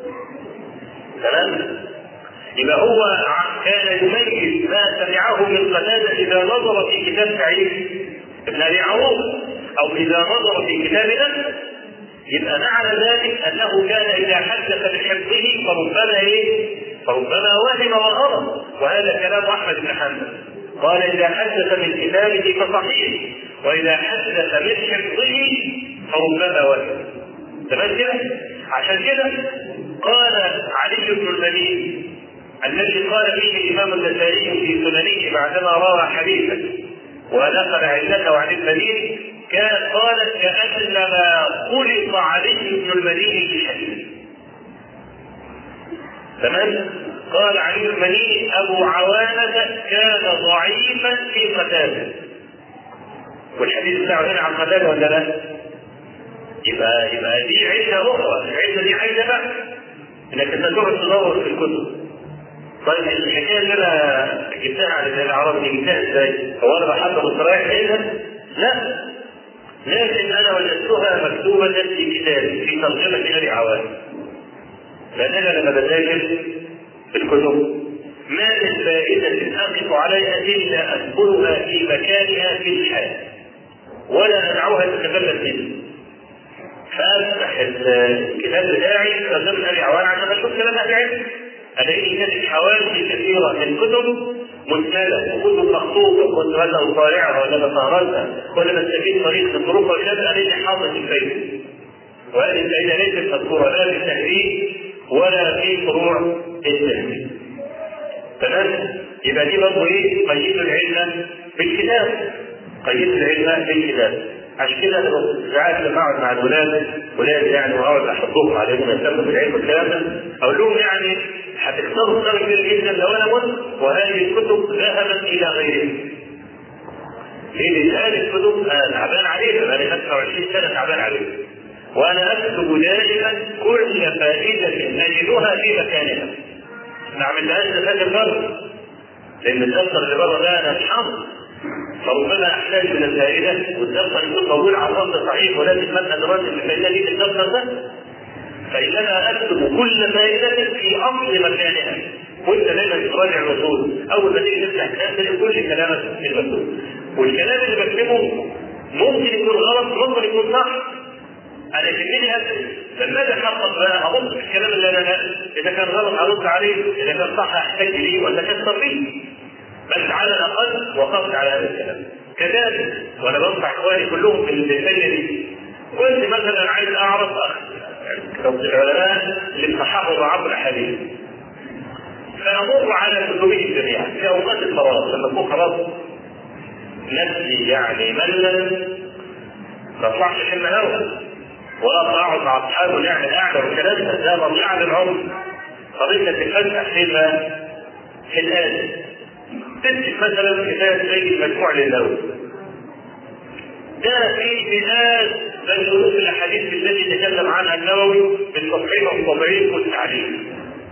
تمام يبقى هو كان يميز ما سمعه من قتادة إذا نظر في كتاب سعيد بن أبي عروض أو إذا نظر في كتاب أنس يبقى معنى ذلك أنه كان إذا حدث بحفظه فربما إيه؟ فربما وهم وغلط وهذا كلام أحمد بن حنبل قال إذا حدث من كتابه فصحيح وإذا حدث من حفظه فربما وهم تمام كده؟ عشان كده قال علي بن المدين الذي قال فيه الامام النسائي في سننه بعدما روى حديثا ونقل علته عن المديني كان قالت كانما خلط علي بن المديني بحديث تمام قال علي بن المديني ابو عوانه كان ضعيفا في قتاده والحديث بتاعه هنا عن قتاده ولا لا؟ يبقى يبقى دي عده اخرى، العده دي عده بقى انك تقعد تدور في الكتب طيب الحكايه اللي انا جبتها على الاعراب دي جبتها ازاي؟ هو انا بحضر الصرايح ليلها؟ لا لكن انا وجدتها مكتوبه في كتابي في ترجمه ابي عوان لان انا لما بذاكر في الكتب ما من فائدة أقف عليها إلا أذكرها في مكانها في الحال ولا أدعوها تتكلم منه فأفتح الكتاب بتاعي ترجمة أبي عوان عشان أشوف كلام أهل العلم ألاقي كانت حوادث كثيرة من كتب مسندة وكتب مخطوطة كنت مثلا طالعها ولا بسهرتها ولا بستفيد طريق الظروف وكذا ألاقي حاطط الفايدة وهذه الفائدة ليست مذكورة لا في التهذيب ولا في فروع التهذيب تمام؟ يبقى دي برضه ايه؟ قيد العلم بالكتاب قيد العلم بالكتاب عشان كده انا ساعات لما اقعد مع الولاد ولاد يعني واقعد احضهم عليهم يهتموا بالعلم والكلام ده اقول لهم يعني هتكسروا خساره كبير جدا لو انا مت وهذه الكتب ذهبت الى غيرها. لان هذه الكتب انا تعبان عليها بقالي 25 سنه تعبان عليها. وانا اكتب دائما كل فائده اجدها في مكانها. ما عملتهاش لفات بره. لان الدفتر اللي بره ده انا مش حافظ. فربما احتاج من الفائده والدفتر يكون موجود على الرصد صحيح ولكن من ادراك الفائده دي في الدفتر ده فإنما أكتب كل فائدة في أصل مكانها وأنت دايما تراجع الرسول أول ما تيجي تفتح كتاب تلاقي كل كلامك في المكتوب والكلام اللي بكتبه ممكن يكون غلط ممكن يكون صح انا يهمني ادرس لما اجي احقق بقى هبص في الكلام اللي انا اذا كان غلط هرد عليه اذا كان صح احتاج ليه ولا كان صرفيه بس على الاقل وقفت على هذا الكلام كذلك وانا بنصح اخواني كلهم في الفنيه دي كنت مثلا عايز اعرف العلماء اللي صححوا بعض الاحاديث فامر على كتبهم جميعا في اوقات الفراغ لما اكون خلاص نفسي يعني ملا ما اطلعش حلم هوا ولا اقعد مع اصحابي ونعمل قعده والكلام ده ده مضيعه للعمر قضيه تتفتح فيما في الآن تكتب مثلا كتاب زي المجموع للنووي ده في مئات بل الوصول الاحاديث التي تكلم عنها النووي بالتصحيح والتضعيف والتعليل.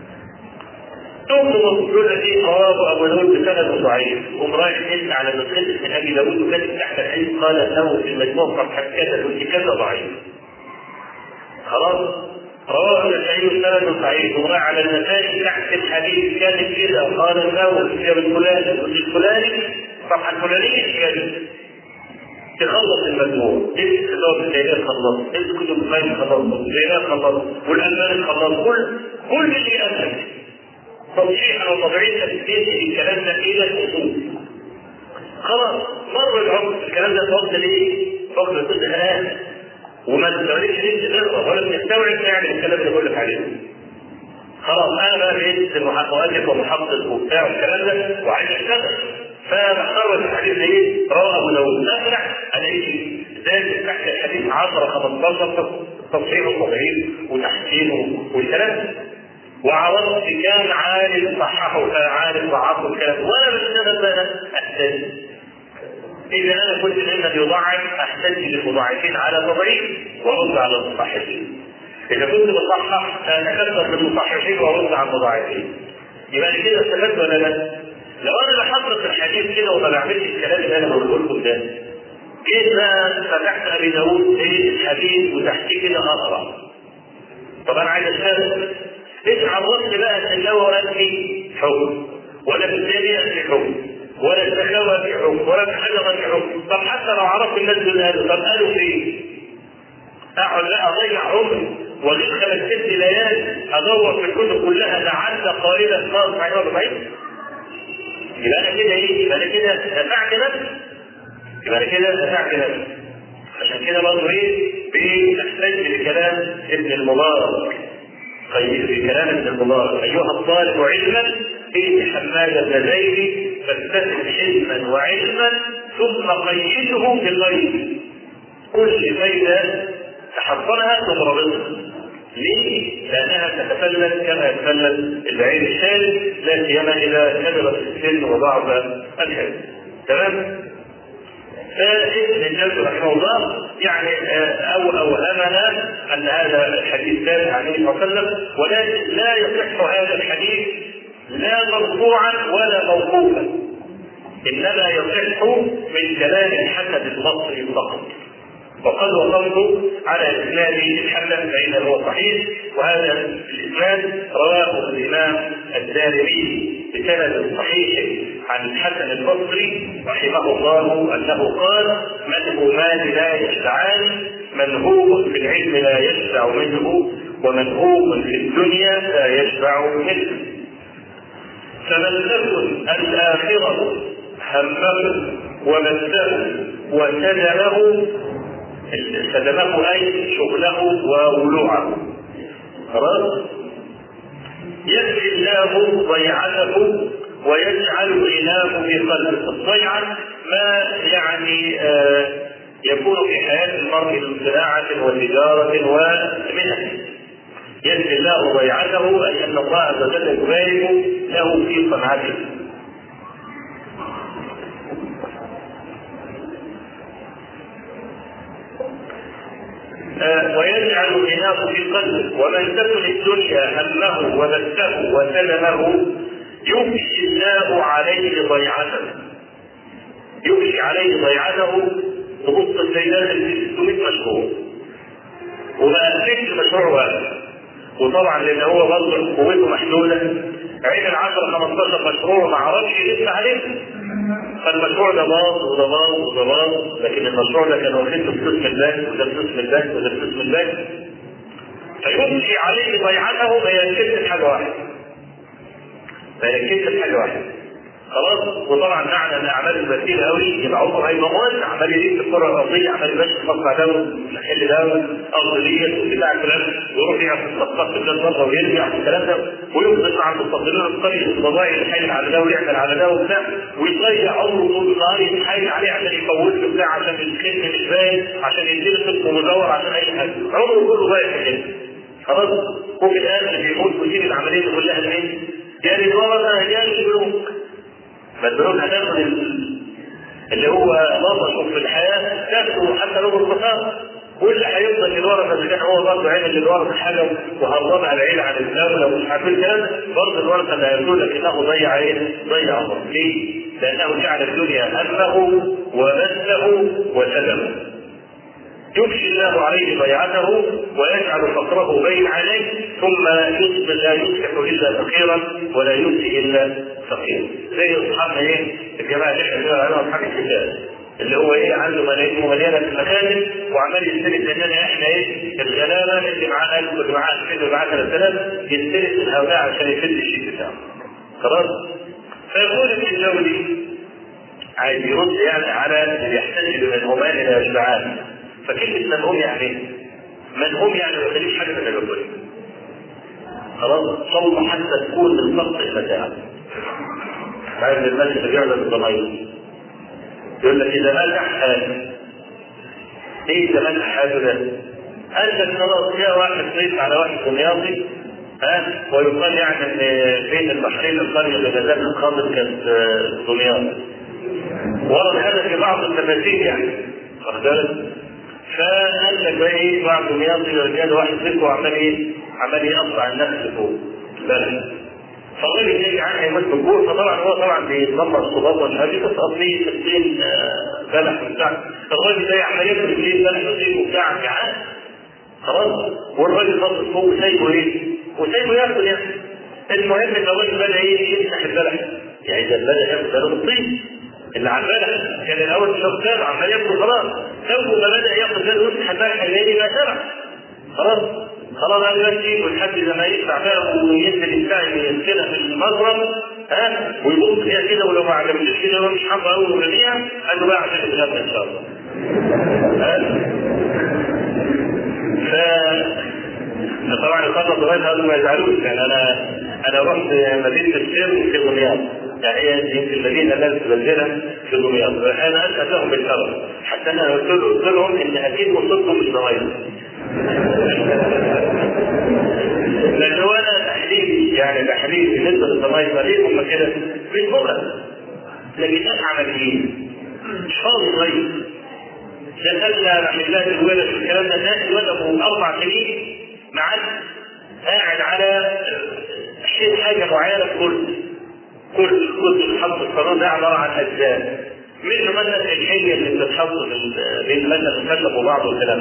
تكتب الجمله دي رواه ابو داود بسند ضعيف قوم رايح انت على نسخه من ابي داود وكاتب تحت الحديث قال له في المجموع صفحه كذا كذا ضعيف. خلاص رواه النسائي سند صحيح وراء على النسائي تحت الحديث كان كذا قال النووي في الفلاني الفلاني الصفحه الفلانيه كذا تخلص المجموع تمسك كتاب التاريخ خلص تمسك كتب الخير خلص الزينات خلص والالباني خلص كل كل اللي يأمنك تصحيحا وتضعيفا تنسي الكلام ده الى الاصول خلاص مر العمر الكلام ده توصل ايه؟ توصل لكل الان وما تستوعبش انت تقرا ولا تستوعب تعمل الكلام اللي بقول لك عليه خلاص انا بقى بقيت مؤلف ومحقق وبتاع والكلام ده وعايز اشتغل فبخرج الحديث ايه؟ رواه ابو داوود افرح الاقيه زاد تحت الحديث 10 15 تصحيح وتضعيف وتحسين والكلام وعرضت كان عالم صححه عالم ضعفه الكلام وانا بشتغل بقى احتاج اذا انا كنت ممن يضعف احتج للمضاعفين على تضعيف وارد على المصححين اذا كنت بصحح اتكثر بالمصححين وارد على المضاعفين يبقى كده استفدت ولا لا؟ لو انا بحقق الحديث كده وما بعملش الكلام اللي انا بقوله لكم ده جيت بقى فتحت ابي داوود ايه الحديث وتحتيه كده اقرا طب انا عايز اشتغل ايش عرفت بقى ان هو في حكم ولا في الثانية في حكم ولا التخوى في حكم ولا الحجر في حكم طب حتى لو عرفت الناس دول قالوا طب قالوا فين؟ اقعد بقى اضيع عمري واجيب خمس ست ليالي ادور في الكتب كلها لعل قائلا قال صحيح ولا ضعيف يبقى انا كده ايه؟ يبقى انا كده دفعت نفسي يبقى انا كده دفعت نفسي عشان كده برضه ايه؟ بنحتاج لكلام ابن المبارك طيب في كلام ابن المبارك ايها الطالب علما ائت حماد بن زيد فاتخذ حلما وعلما ثم قيده بالغيب كل فايده تحصلها تضربها ليه؟ لأنها تتفلت كما يتفلت البعير الشارد لا سيما إذا كذبت السن وضعف الحلم. تمام؟ فابن الجوزي رحمه الله يعني او اوهمنا ان هذا الحديث ثابت عن النبي صلى الله عليه وسلم ولكن لا يصح هذا الحديث لا مرفوعا ولا موقوفا انما يصح من كلام الحسن البصري فقط وقد وصلت على اسناد الحسن فانه هو صحيح وهذا الاسناد رواه الامام الدارمي بسند صحيح عن الحسن البصري رحمه الله انه قال منهومان لا يشبعان منهوب في العلم لا يشبع منه ومنهوب في الدنيا لا يشبع منه فمن تكن الاخره همه ومسه وسلمه سلمه اي شغله وولوعه خلاص يكفي الله ضيعته ويجعل غناه في قلبه الضيعة ما يعني آه يكون في حياة المرء من زراعة وتجارة ومنح يكفي الله ضيعته أي أن الله عز وجل يبارك له في صنعته ويجعل غناه في قلبه ومن تكن الدنيا همه وبثه وسلمه يفشي الله عليه ضيعته يفشي عليه ضيعته تبص السيدات في 600 مشروع وما فيش مشروع واحد وطبعا لان هو برضه قوته محدوده عمل 10 15 مشروع ما عرفش يلف عليه فالمشروع ده باظ وده باظ وده باظ لكن المشروع ده كان واخده في قسم البنك وده في قسم البنك وده في قسم البنك فيمشي عليه ضيعته ما يركزش حاجه واحده ما يركزش حاجه واحده خلاص وطبعا معنى ان اعمال البديل قوي يبقى عمره هيبقى موال عمال يلف في الكره الارضيه عمال يمشي في مصنع ده محل ده ارض ديت وبتاع الكلام ويروح يعمل في الصفقات في بلاد بره ويرجع في الكلام ده ويفضل مع المستقبلين القريه الفضائي يتحايل على ده ويعمل على ده وبتاع ويضيع عمره طول النهار يتحايل عليه عشان يفوت له بتاع عشان الختم مش باين عشان يديله ختم مدور عشان اي حاجه عمره كله ضايع في كده خلاص وفي الاخر بيموت ويسيب العمليه دي كلها لمين؟ يا للورثه يا للبنوك فالبنوك هتاخد اللي هو نظره في الحياه تاخده حتى لو بالبساطه واللي هيفضل للورثه اذا كان هو برضه عامل للورثه حاجه وهربها العيله عن الدوله ومش عارف الكلام برضه الورثه اللي هيقول لك انه ضيع ايه؟ ضيع الله ليه؟ لانه جعل الدنيا همه ومسه وسلمه يفشي الله عليه ضيعته ويجعل فقره بين عليه ثم يصبح لا يصبح الا فقيرا ولا يمسي الا فقيرا زي اصحابنا ايه الجماعه اللي احنا بنقول عليهم اصحاب الكتاب اللي هو ايه عنده ملايين مليانه في المخازن وعمال يستلف مننا احنا ايه الغلابه اللي معاه 1000 واللي معاه 2000 واللي معاه 3000 يستلف من هؤلاء عشان يسد الشيء بتاعه خلاص فيقول ابن الجوزي عايز يرد يعني على اللي يحتاج بمنهومان الى يشبعان فكلمه منهوم يعني منهوم يعني ما يخليش حاجه من الجبل خلاص صوم حتى تكون للفقر متاعا بعد الملك بيعلن الضمير يقول لك اذا مات حاجه ايه اذا مات حاجه ده؟ قال لك خلاص جاء واحد صيف على واحد دمياطي ها ويقال يعني ان بين البحرين القريه اللي نزلت الخاطر كانت دمياط ورد هذا في بعض التفاسير يعني واخد بالك؟ فقال لك بقى ايه بعض دمياطي رجال واحد صيف وعمال ايه؟ عمال يقطع النفس فوق البلد فالراجل جاي عنه يموت بالجوع فطبعا هو طبعا بيتنمر الصباط ومش عارف ايه تقضيه تسليم بلح وبتاع الراجل ده عمال ياكل الليل بلح وزيت وبتاع جعان خلاص والراجل باصص فوق وسايبه ايه؟ وسايبه ياكل يعني المهم ان الراجل بدا ايه يمسح البلح يعني اذا بدا ياكل ده الطين اللي على البلح كان الاول مش واخد عمال ياكل خلاص اول ما بدا ياكل ده يمسح البلح الليلي ما سمع خلاص خلاص قال ماشي ولحد لما يدفع بقى وينزل الساعي ينزلها في المضرب ها ويبص فيها كده ولو ما عجبتوش كده هو مش حابه قوي وغنيها قال له بقى عشان تتغدى ان شاء الله ها ف طبعا الخطأ لغايه هذا ما يزعلوش يعني انا انا رحت مدينه السير في دمياط يعني هي يمكن المدينه التي تبذلها في دمياط انا اسال لهم بالخبر حتى انا قلت قلت لهم ان اكيد وصلتكم مش ضغير لان هو انا تحليلي يعني تحليلي بالنسبه للضمائر ليه هم كده مش مغرب لكن انا عمليين مش فاضي صغير دخلنا محلات الولد والكلام ده ده الولد ابو اربع سنين معاك قاعد على شيء حاجه معينه في كرسي كرسي كرسي حط القانون ده عباره عن اجزاء منه مثلا الحليه اللي بتتحط بين مثلا الخشب وبعض والكلام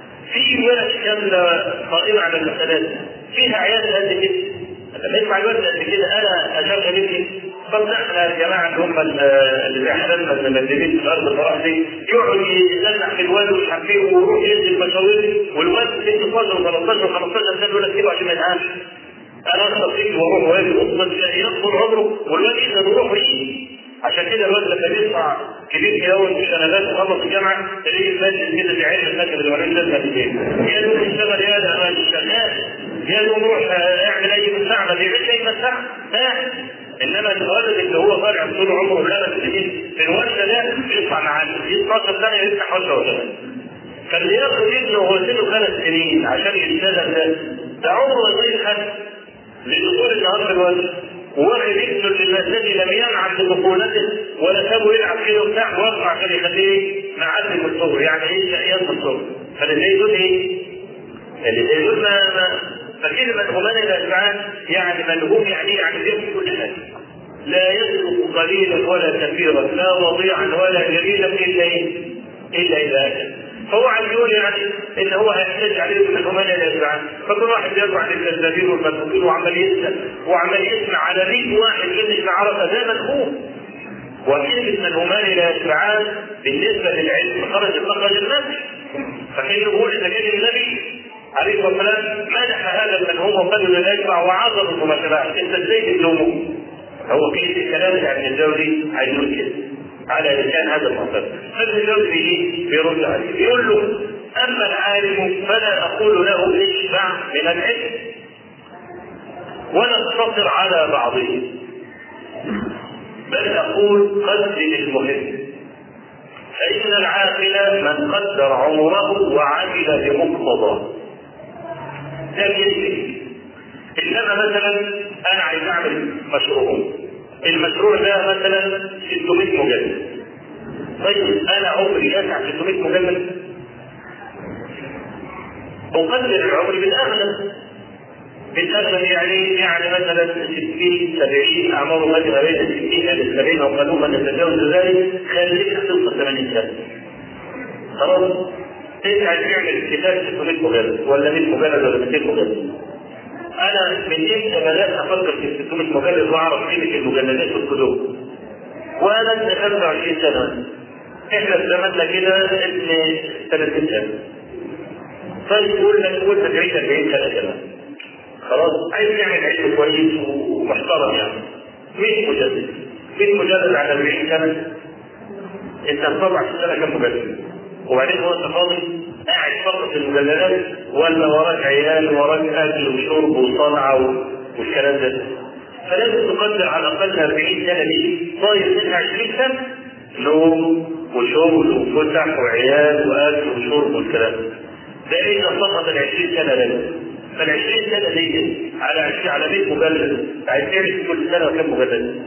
في ولد كامله قائمه على المسألات فيها عيال قد كده لما يسمع الولد قد كده انا اشغل ابني طب احنا الجماعه اللي هم اللي زي حالاتنا المندبين في الارض الفرنسي يقعد يدلع في الواد ويحفيه ويروح ينزل مشاوير والواد عنده 12 و13 و15 سنه يقول لك سيبه عشان ما ينهاش انا اخطب فيك واروح واجي اصلا يطول عمره والواد يقدر يروح ويجي عشان كده الواد لما بيطلع كبير كده اول في سنوات وخلص الجامعه تلاقيه ماسك كده في عين المكتب اللي وراه لازمه في البيت يا دوب يشتغل يا ده انا شغال يا دوب روح اعمل اي مساعده ما بيعملش اي مساعده ها انما الولد اللي هو طالع طول عمره خمس سنين في الورشه ده بيطلع مع 12 سنه يفتح ورشه وشغل فاللي ياخد ابنه وهو سنه خمس سنين عشان يشتغل ده ده عمره يضيع حد لدخول النهار في الورشه واخد ابنه الذي لم ينعم بطفولته ولا سابه يلعب كده وبتاع وقع عشان يخليه معدي من الصغر يعني ايه شقيان من الصغر فاللي زي دول ايه؟ اللي زي دول ما, ما فكلمة همان الأشبعان يعني ملهوم يعني يعني في كل حاجة لا يسلك قليلا ولا كثيرا لا وضيعا ولا جليلا إلا إيه؟ إلا إذا أكل فهو عايز يقول يعني ان هو هيحتاج عليه من الهمان الاشبعان فكل واحد يدعو عن الكذابين والمسبوقين وعمال يسال وعمال يسمع على 100 واحد يمشي في عرفه ده مفهوم وكلمة الهمان لا يشبعان بالنسبة للعلم خرج مخرج المسح فكان يقول إذا كان النبي عليه الصلاة والسلام مدح هذا المنهوم وقال لا يشبع وعظم ما شبعت أنت إزاي تلومه؟ هو كيف الكلام اللي عن الجوزي عايز يقول كده على لسان هذا المعترف فابن الجوزي ايه بيرد عليه بيقول له اما العالم فلا اقول له اشبع من العلم ولا اقتصر على بعضه بل اقول قدر المهم فان العاقل من قدر عمره وعمل بمقتضاه ده بيدرك انما مثلا انا عايز اعمل مشروع المشروع ده مثلا 600 مجلد طيب انا عمري يسع 600 مجلد اقدر العمر بالاغلب بالاغلب يعني يعني مثلا 60 70 اعمار ما بين 60 الى 70 او قدوما نتجاوز ذلك خليك توصل 80 سنه خلاص انت عايز تعمل كتاب 600 مجلد ولا 100 مجلد ولا 200 مجلد انا من امتى بدات افكر في 600 مجلد واعرف قيمه المجلدات في الكتب وانا ابن 25 سنه احنا في زماننا كده ابن 30 سنه طيب قول لك قول 70 40 سنه كمان خلاص عايز تعمل علم كويس ومحترم يعني 100 مجلد 100 مجلد على 40 سنه انت هتطلع في السنه كم مجلد وبعدين هو انت فاضي قاعد فقط في المجلدات ولا وراك عيال وراك اكل وشرب وصنعه والكلام ده فلازم تقدر على الاقل 40 سنه دي طاير منها 20 سنه نوم وشغل وفسح وعيال واكل وشرب والكلام ده ده اذا سقط ال 20 سنه لازم فال 20 سنه دي على 20 على 100 مجلد عايز تعمل كل سنه كم مجلد؟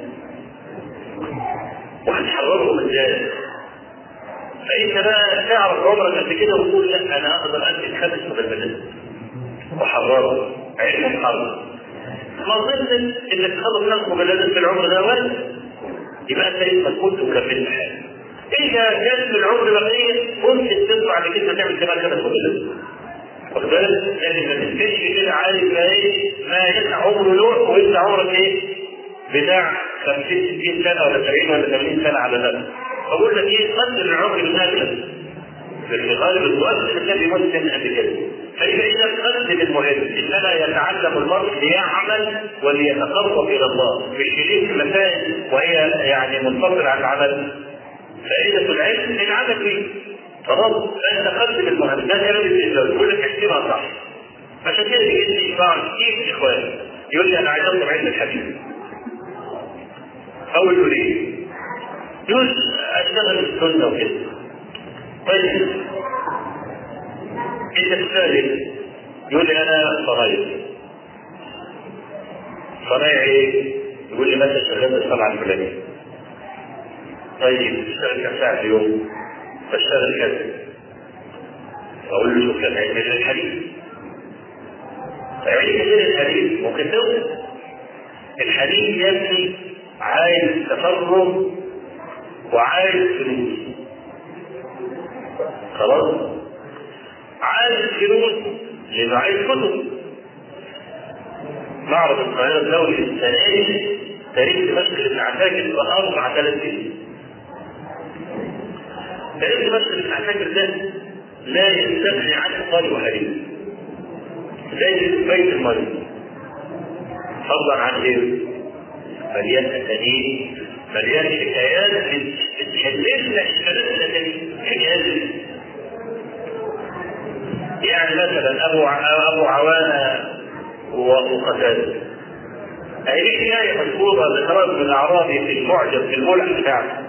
وهتحررهم ازاي؟ فانت بقى تعرف عمرك قد كده وتقول لا انا اقدر انتج خمس مجلدات واحررهم علم الحرب ما ظن انك تخلص خمس مجلدات في العمر ده ولا يبقى انت لسه كنت وكملت حاجه اذا كان في العمر بقيه ممكن تطلع انك انت تعمل كمان خمس مجلدات واخد بالك؟ لكن ما تمسكش كده عارف ما ايه ما يسع عمره له وانت عمرك ايه؟ بتاع 50 60 سنه ولا 70 ولا 80 سنه على ذلك. بقول لك ايه قدر العمر بالنازله. في غالب الوقت الذي مسلم قبل كده. فيبقى اذا قدم المهم انما يتعلم المرء ليعمل وليتقرب الى الله مش يليك مسائل وهي يعني منفصله عن العمل. فائده العلم العمل فيه. خلاص فانت قدم المهم ده كلام الاسلام يقول لك احسبها صح. عشان كده بيجي بعض كتير من اخواني يقول لي انا عايز اطلب علم الحديث. اقول له ليه؟ يقول اشتغل السنه وكده. طيب انت تسالم يقول لي انا صنايع. صنايع ايه؟ يقول لي مثلا شغال الصنعه الفلانيه. طيب تشتغل كم ساعه في اليوم؟ بشتغل كذا. اقول له شوف لك علم الحديث. علم الحديث ممكن توصل. الحديث يبني عايز تفرغ وعايز فلوس خلاص عايز فلوس لانه عايز كتب معرض القاهرة الدولي السنة تاريخ دمشق ابن عساكر بأربع ثلاث سنين تاريخ دمشق ابن عساكر ده لا يستغني عنه طالب حديث زي بيت المريض فضلا عن غيره مليان اسانيد مليان حكايات بتحللنا اشكالات الاسانيد حكايات يعني مثلا ابو ابو عوانه وقتاده هي دي حكايه مشهوره ذكرت من الاعرابي في المعجم في الملح بتاعه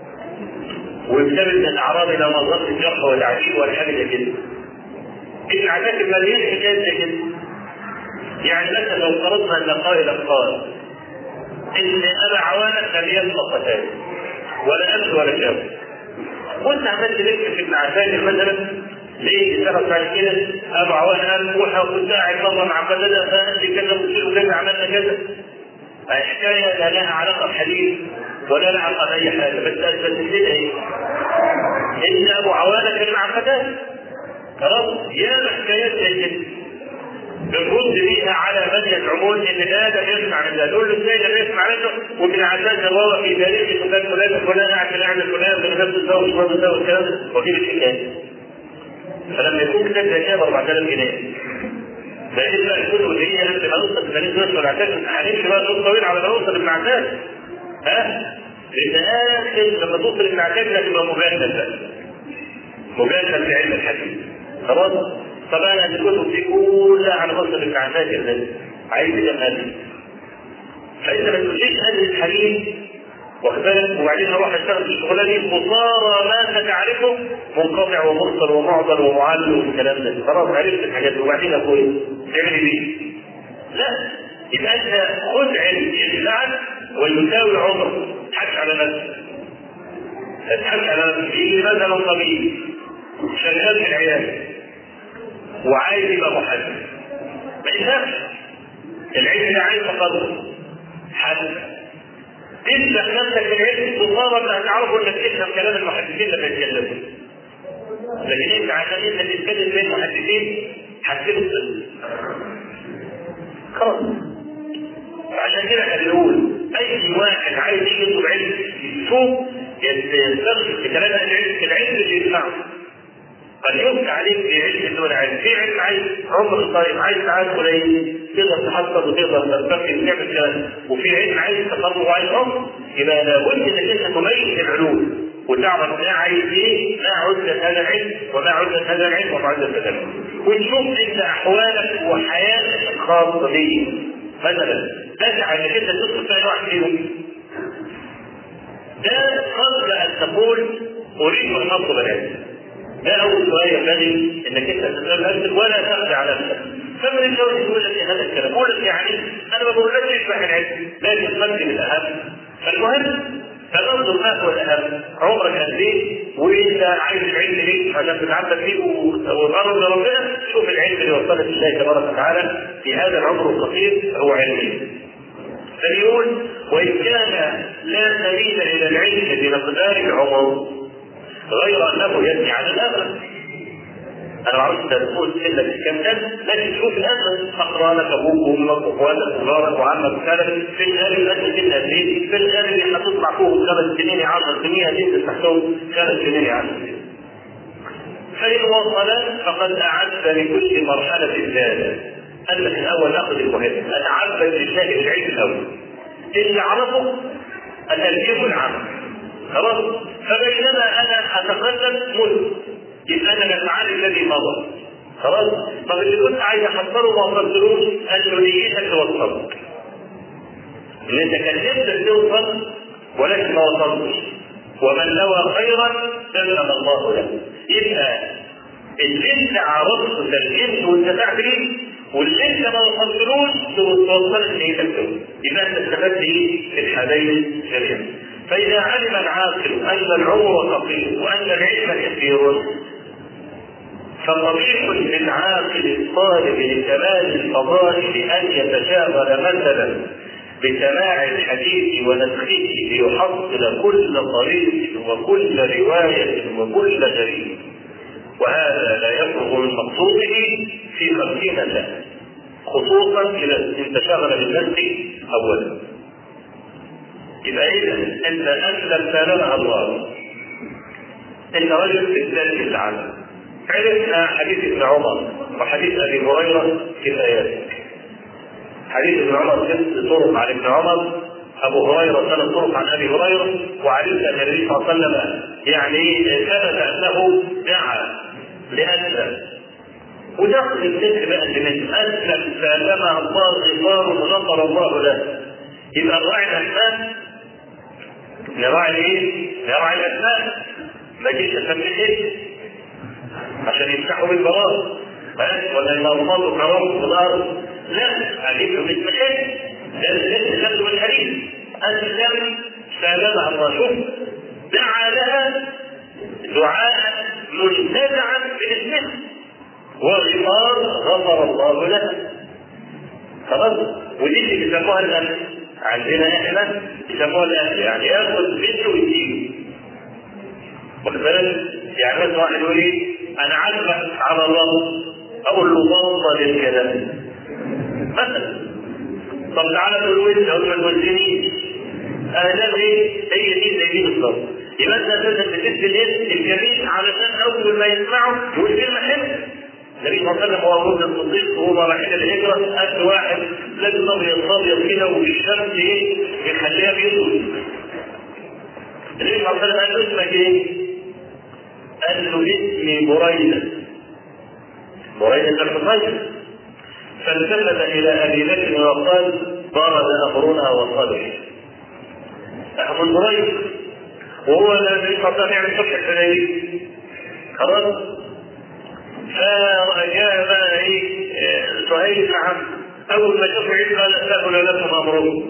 وبسبب من الاعرابي لما ظل الجرح والعجيب والحاجه زي كده ابن عساكر مليان حكايات زي كده يعني مثلا لو فرضنا ان قائلا قال ان ابا عوانه لم يسبق قتاده ولا امس ولا شاف وانت عملت تكتب في ابن عساكر مثلا ليه سبب بعد كده ابو عوانه قال واحنا كنت قاعد مره مع قتاده فقال لي كذا وقلت له كذا عملنا كذا حكايه لا لها علاقه بحديث ولا لها علاقه باي حاجه بس اثبتت لنا ايه؟ ان ابو عوانه كان مع قتاده خلاص يا حكايات زي كده بنرد بيها على من يزعمون ان لا ده يسمع من ده نقول له ازاي ده يسمع منه ومن عساس الروى في تاريخ فلان فلان فلان قاعد فلان فلان من نفس الزوج ومن الزوج والكلام ده وكيف الحكايه فلما يكون كتاب زي كده ب 4000 جنيه بقيت بقى الكتب اللي هي قبل ما نوصل في بني سويس ولا عساس هنمشي بقى طول طويل على ما نوصل ابن عساس ها؟ لان اخر لما توصل ابن عساس هتبقى مجلد بقى مجلد في علم الحديث خلاص طبعا الكتب دي كلها على مصدر ابن عساكر ده عايز كمان فانت ما تقوليش اهل الحديث واخد بالك وبعدين اروح اشتغل في الشغلانه دي خساره ما تعرفه منقطع ومرسل ومعضل ومعلل والكلام ده خلاص عرفت الحاجات دي وبعدين اقول تعمل بيه لا يبقى انت خذ علم ينفعك ويساوي عمرك تضحكش على نفسك تضحكش على نفسك يجي مثلا طبيب شغال في العياده وعايز يبقى محدث ما ينفعش العلم ده عايز تقدم حد تفتح نفسك في العلم تصارى ما هتعرفوا انك تفهم كلام المحدثين لما يتكلموا لكن انت عشان انت تتكلم بين المحدثين هتسيب خلاص عشان كده احنا بنقول اي واحد عايز يجي يطلب علم يشوف يستخدم في كلام العلم في العلم اللي ينفعه قد يفتح عليك في علم دون علم، في علم عايز عمر طيب، عايز ساعات قليل، تقدر تحصل وتقدر ترتقي وتعمل كلام وفي علم عايز تقرب وعايز امر يبقى لابد انك انت تميز العلوم وتعرف ما عايز ايه ما عدة هذا العلم وما عدة هذا العلم وما عدة هذا العلم وتشوف انت احوالك وحياتك الخاصة بيه مثلا تسعى انك انت تدخل في واحد فيهم ده قبل ان تقول اريد ان اطلب العلم ده اول سؤال ينبغي انك انت تسال نفسك ولا تخدع على نفسك فمن الجوز يقول لك هذا الكلام يقول لك يعني انا ما بقولكش اشبح العلم لكن قدم الاهم فالمهم فننظر ما هو الاهم عمرك قد ايه وانت عايز العلم ليه عشان تتعبد فيه وتقرب لربنا شوف العلم اللي وصلك الله تبارك وتعالى في هذا العمر القصير هو علم فليقول وان كان لا سبيل الى العلم بمقدار العمر غير انه يبني على الامل انا ما اعرفش انت تقول سنك كم سنه لكن شوف الامل اقرانك ابوك وامك واخواتك وجارك وعمك وكذا في الغالب الناس سنها سنين في الغالب اللي هتطلع فوق خمس سنين 10 سنين هتنزل تحتهم خمس سنين 10 سنين فإن وصل فقد أعد لكل مرحلة زاد قال لك الأول ناخذ المهم أتعبد لله العلم الأول اللي أعرفه التركيب العام خلاص فبينما أنا أتقدم ملك يبقى انا الافعال الذي مضى خلاص طب اللي كنت عايز احضره ما وصلتلوش قال له نيتك توصلك ان انت كان نفسك توصل ولكن ما وصلتش ومن نوى خيرا سلم الله له يبقى اللي انت عرفته سلمت وانتفعت بيه واللي انت ما وصلتلوش توصل نيتك توصل يبقى انت استفدت ايه في الحالين جميعا فإذا علم العاقل أن العمر قصير وأن العلم كثير فطبيعي للعاقل الطالب لكمال الفضائل أن يتشاغل مثلا بسماع الحديث ونسخه ليحصل كل طريق وكل رواية وكل دليل وهذا لا يفرغ من مقصوده في خمسين سنة خصوصا إذا إن تشاغل بالنسخ أولا يبقى اذا انت اسلم سالمها الله انت رجل في الثالث العالم عرفنا حديث ابن عمر وحديث ابي هريره كفايات حديث ابن عمر ست طرق عن ابن عمر ابو هريره ثلاث طرق عن ابي هريره وعرفت ان النبي صلى الله عليه وسلم يعني ثبت انه دعا لاسلم ودخل الذكر بقى اللي من اسلم سالمها الله غفار غفر الله له يبقى الراعي الاسباب نراعي ايه؟ نراعي الاسباب ما تجيش اسمي ايه؟ عشان يفتحوا بالبلاط ولا ينظموا كرامه في الارض لا اجيب له اسم ايه؟ ده الاسم نفسه من الحديث اسلم سالمها الله شوف دعا لها دعاء منتزعا باسمه وغفار غفر الله لها خلاص ودي اللي بيسموها الامن عندنا احنا يسموها الاهل يعني ياخذ بنته ويديله واخد بالك؟ يعني مثلا واحد يقول ايه؟ انا عازمك على الله اقول له ضل للكلام مثلا طب تعالى تقول انت اقول ما توزنيش انا ده ايه؟ هي دي زي دي بالظبط يبقى انت اساسا بتدي الاسم الجميل علشان اول ما يسمعه يقول كلمه حلوه النبي صلى الله عليه وسلم هو ابو الصديق وهو رايحين الهجره قال واحد لابس ابيض ابيض كده والشمس ايه يخليها بيضوي النبي صلى الله عليه وسلم قال له اسمك ايه؟ قال له اسمي بريده بريده الحصين فالتفت الى ابي بكر وقال برد امرنا وصدر احمد بريد وهو الذي صلى الله عليه وسلم يعمل فتح الحديبيه خلاص فجاء بقى ايه سهيل بن عمرو اول ما شافوا عيد قال سهل لكم امركم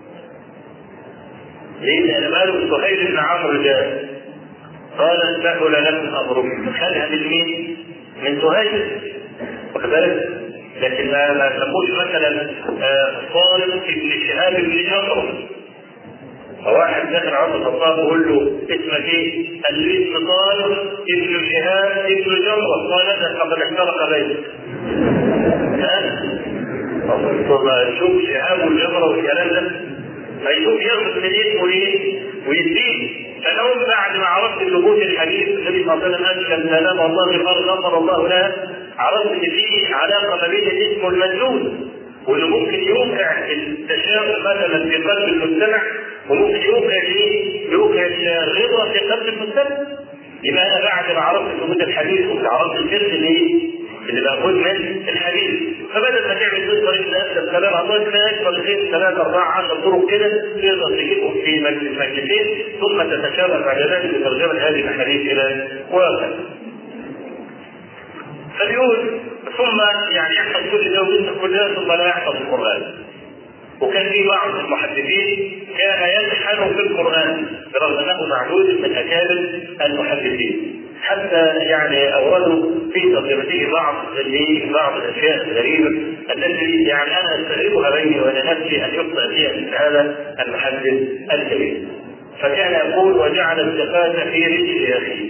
ليه انا ماله سهيل بن عمرو جاء قال سهل لكم امركم خدها من مين؟ من سهيل واخد بالك؟ لكن ما ما تقولش مثلا طالب ابن شهاب بن جعفر فواحد داخل عمر الخطاب يقول له اسمك ايه؟ قال له اسم طالب ابن شهاب ابن جمره قال هذا فقد احترق بيتك. ها؟ شوف شهاب والجمره والكلام ده فيشوف ياخذ من اسمه ايه؟ ويديه فلو بعد ما عرفت ثبوت الحديث النبي صلى الله عليه وسلم اسلم سلام الله غفر غفر الله لها عرفت ان في علاقه ما بين الاسم والمدلول واللي ممكن يوقع التشاؤم مثلا في قلب المستمع وممكن يوقع ايه؟ يوقع الرضا في قلب المستمع يبقى انا بعد ما عرفت ثبوت الحديث وعرفت الفقه ليه؟ اللي باخد من الحديث فبدل ما تعمل زي طريق نفس الكلام الله تلاقي اكثر خير ثلاثة أربعة عشر طرق كده تقدر تجيبهم في مجلس مجلسين ثم تتشابه بعد ذلك بترجمة هذه الأحاديث إلى واقع. فبيقول ثم يعني يحفظ كل ده وينسى كل ده ثم لا يحفظ القرآن. وكان في بعض المحدثين كان يلحن في القرآن برغم أنه معدود من أكابر المحدثين. حتى يعني اوردوا في ترجمته بعض بعض الاشياء الغريبه التي يعني انا استغربها بيني وبين نفسي ان يخطئ فيها مثل هذا المحدث الكبير. فكان يقول وجعل الزكاة في رجل اخيه.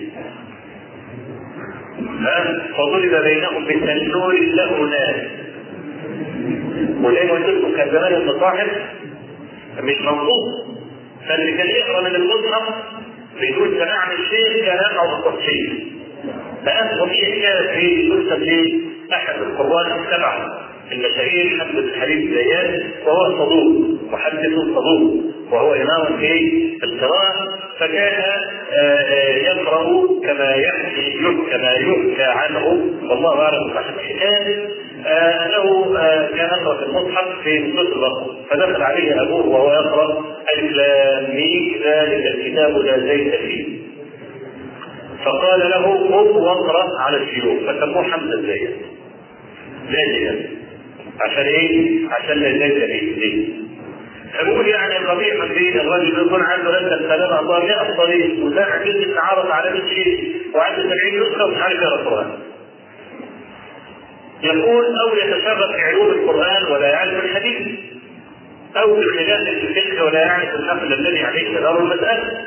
فضرب بينهم بتنور له ناس. وزي ما قلت لكم كان زمان المصاحف مش موجود فاللي كان يقرا من المصحف بدون سماع من الشيخ كان يقع بالتفصيل فأنتم في حكاية في قصة في أحد القراء السبعة المشاهير حمد بن حبيب زياد وهو صدوق محدث صدوق وهو إمام في القراءة فكان يقرأ كما يحكي كما يحكى عنه والله أعلم صاحب الحكاية انه كان يقرا في المصحف في سوره البقره فدخل عليه ابوه وهو يقرا الف لام ذلك الكتاب لا زيت فيه فقال له قم واقرا على الشيوخ فسموه حمزه زيد لاجئا عشان ايه؟ عشان لا زيت فيه ليه؟ فبقول يعني الربيع من بين الرجل يكون عنده لسه السلام الله 100 طريق وسامع جزء تعارف على 100 شيء وعنده 70 نسخه ومش عارف يقرا القران. يقول او يتشرف في علوم القران ولا يعرف الحديث او بخلاف الفقه ولا يعرف النقل الذي عليه تدار المساله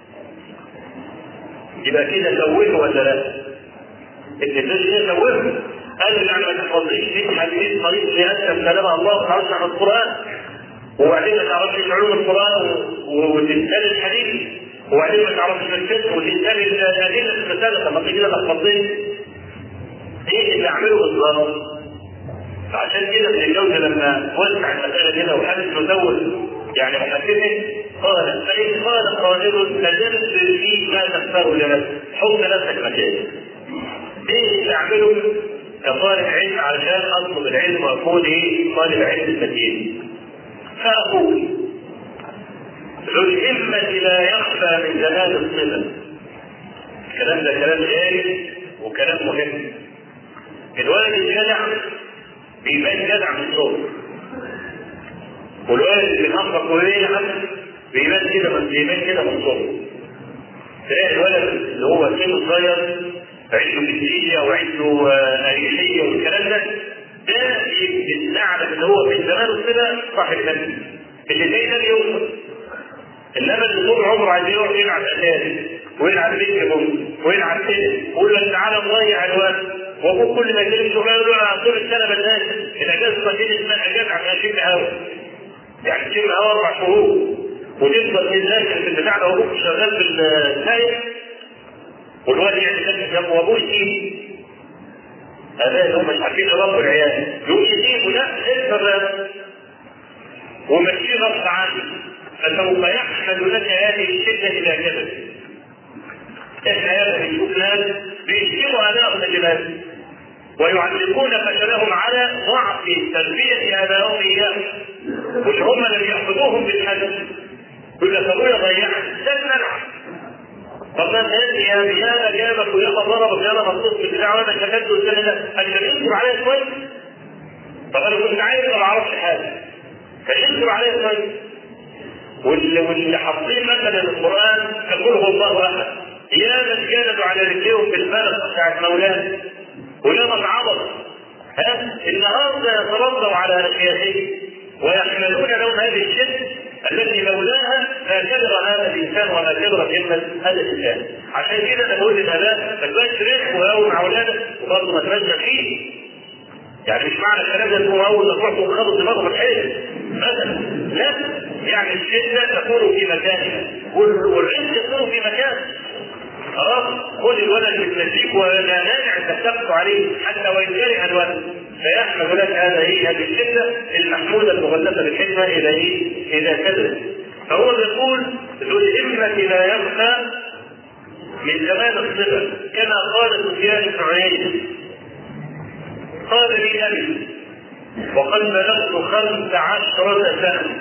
يبقى كده سويه ولا لا؟ ابن تيميه سويه قال لي يعني ما تفضليش في حديث طريق لأسلم كلام الله ما تعرفش عن القران وبعدين ما تعرفش علوم القران وتنسال الحديث وبعدين ما تعرفش الفقه وتنسال الادله المساله طب ما كده تفضلي ايه اللي اعمله بالظبط؟ فعشان كده ابن الجوزي لما وسع المساله كده وحدث مزود يعني محدثه قال فان قال قائل تدرس في ما تختار لنفسك حط نفسك مكانك ايه اللي اعمله كطالب علم علشان اطلب العلم واكون ايه طالب علم متين فاقول ذو الهمة لا يخفى من جمال الصلة الكلام ده كلام غالي وكلام مهم الولد الجدع بيبان جدع من صوت والولد اللي بينفق ويلعب بيبان كده من بيبان كده من صوت تلاقي الولد اللي هو سنه صغير عنده مثلية وعنده أريحية والكلام ده ده بنعرف ان هو من زمان الصلة صاحب نفس اللي زي ده بيوصل انما اللي طول عمره عايز يروح يلعب اساسي ويلعب بيت بوم ويلعب كده ويقول لك تعالى نضيع الوقت وابوك كل ما يجيب شغلانه يقول انا طول السنه بلاش الاجازه دي اسمها اجازه عشان اشم هوا يعني تشم هوا اربع شهور وتفضل تذاكر في البتاع ده وابوك شغال في السايق والواد يعني كان جنبه وابوه يسيب هذا هم مش عارفين يربوا العيال يقوم يسيبوا لا اكبر ومشيه غصب عنه فسوف يحمل لك هذه الشده الى جبل احنا يا بنشوف ناس بيشتموا ابائهم الجبال ويعلقون فشلهم على ضعف تربيه ابائهم اياهم مش هم اللي ياخذوهم بالحدث يقول لك ابويا ضيعني ده نلعب طب ما انت يا بيانا جابك ويلا ضربك يلا مخصوص في البتاع وانا كتبت والسنه ده انت بتنكر عليا كويس طب انا كنت عايز ما اعرفش حاجه كان ينكر عليا كويس واللي واللي حاطين مثلا القران كقول هو الله احد يا من كانوا على رجليهم بالفلق بتاعت مولانا ولما اتعبط ها النهارده يترضوا على اشياخهم ويحملون لهم هذه الشده التي لولاها ما كبر هذا الانسان وما كبرت همه هذا الانسان عشان كده انا بقول للاباء ما تبقاش رزق وقوي مع اولادك وبرضه ما ترزق فيه يعني مش معنى الكلام ده انه اول ما تروح تخبط دماغه في الحيط مثلا لا يعني الشده تكون في مكانها والرزق يكون في مكانه خلاص خذ الولد بالتشريك ولا مانع انك تقسو عليه حتى وان كره الولد فيحمد لك هذا ايه هذه الشده المحموده المغلفه بالحكمه الى ايه؟ الى كذا فهو بيقول ذو الهمه لا يبقى من كمال الصفه كما قال سفيان بن عيينه قال لي ابي وقد بلغت خمس عشرة سنة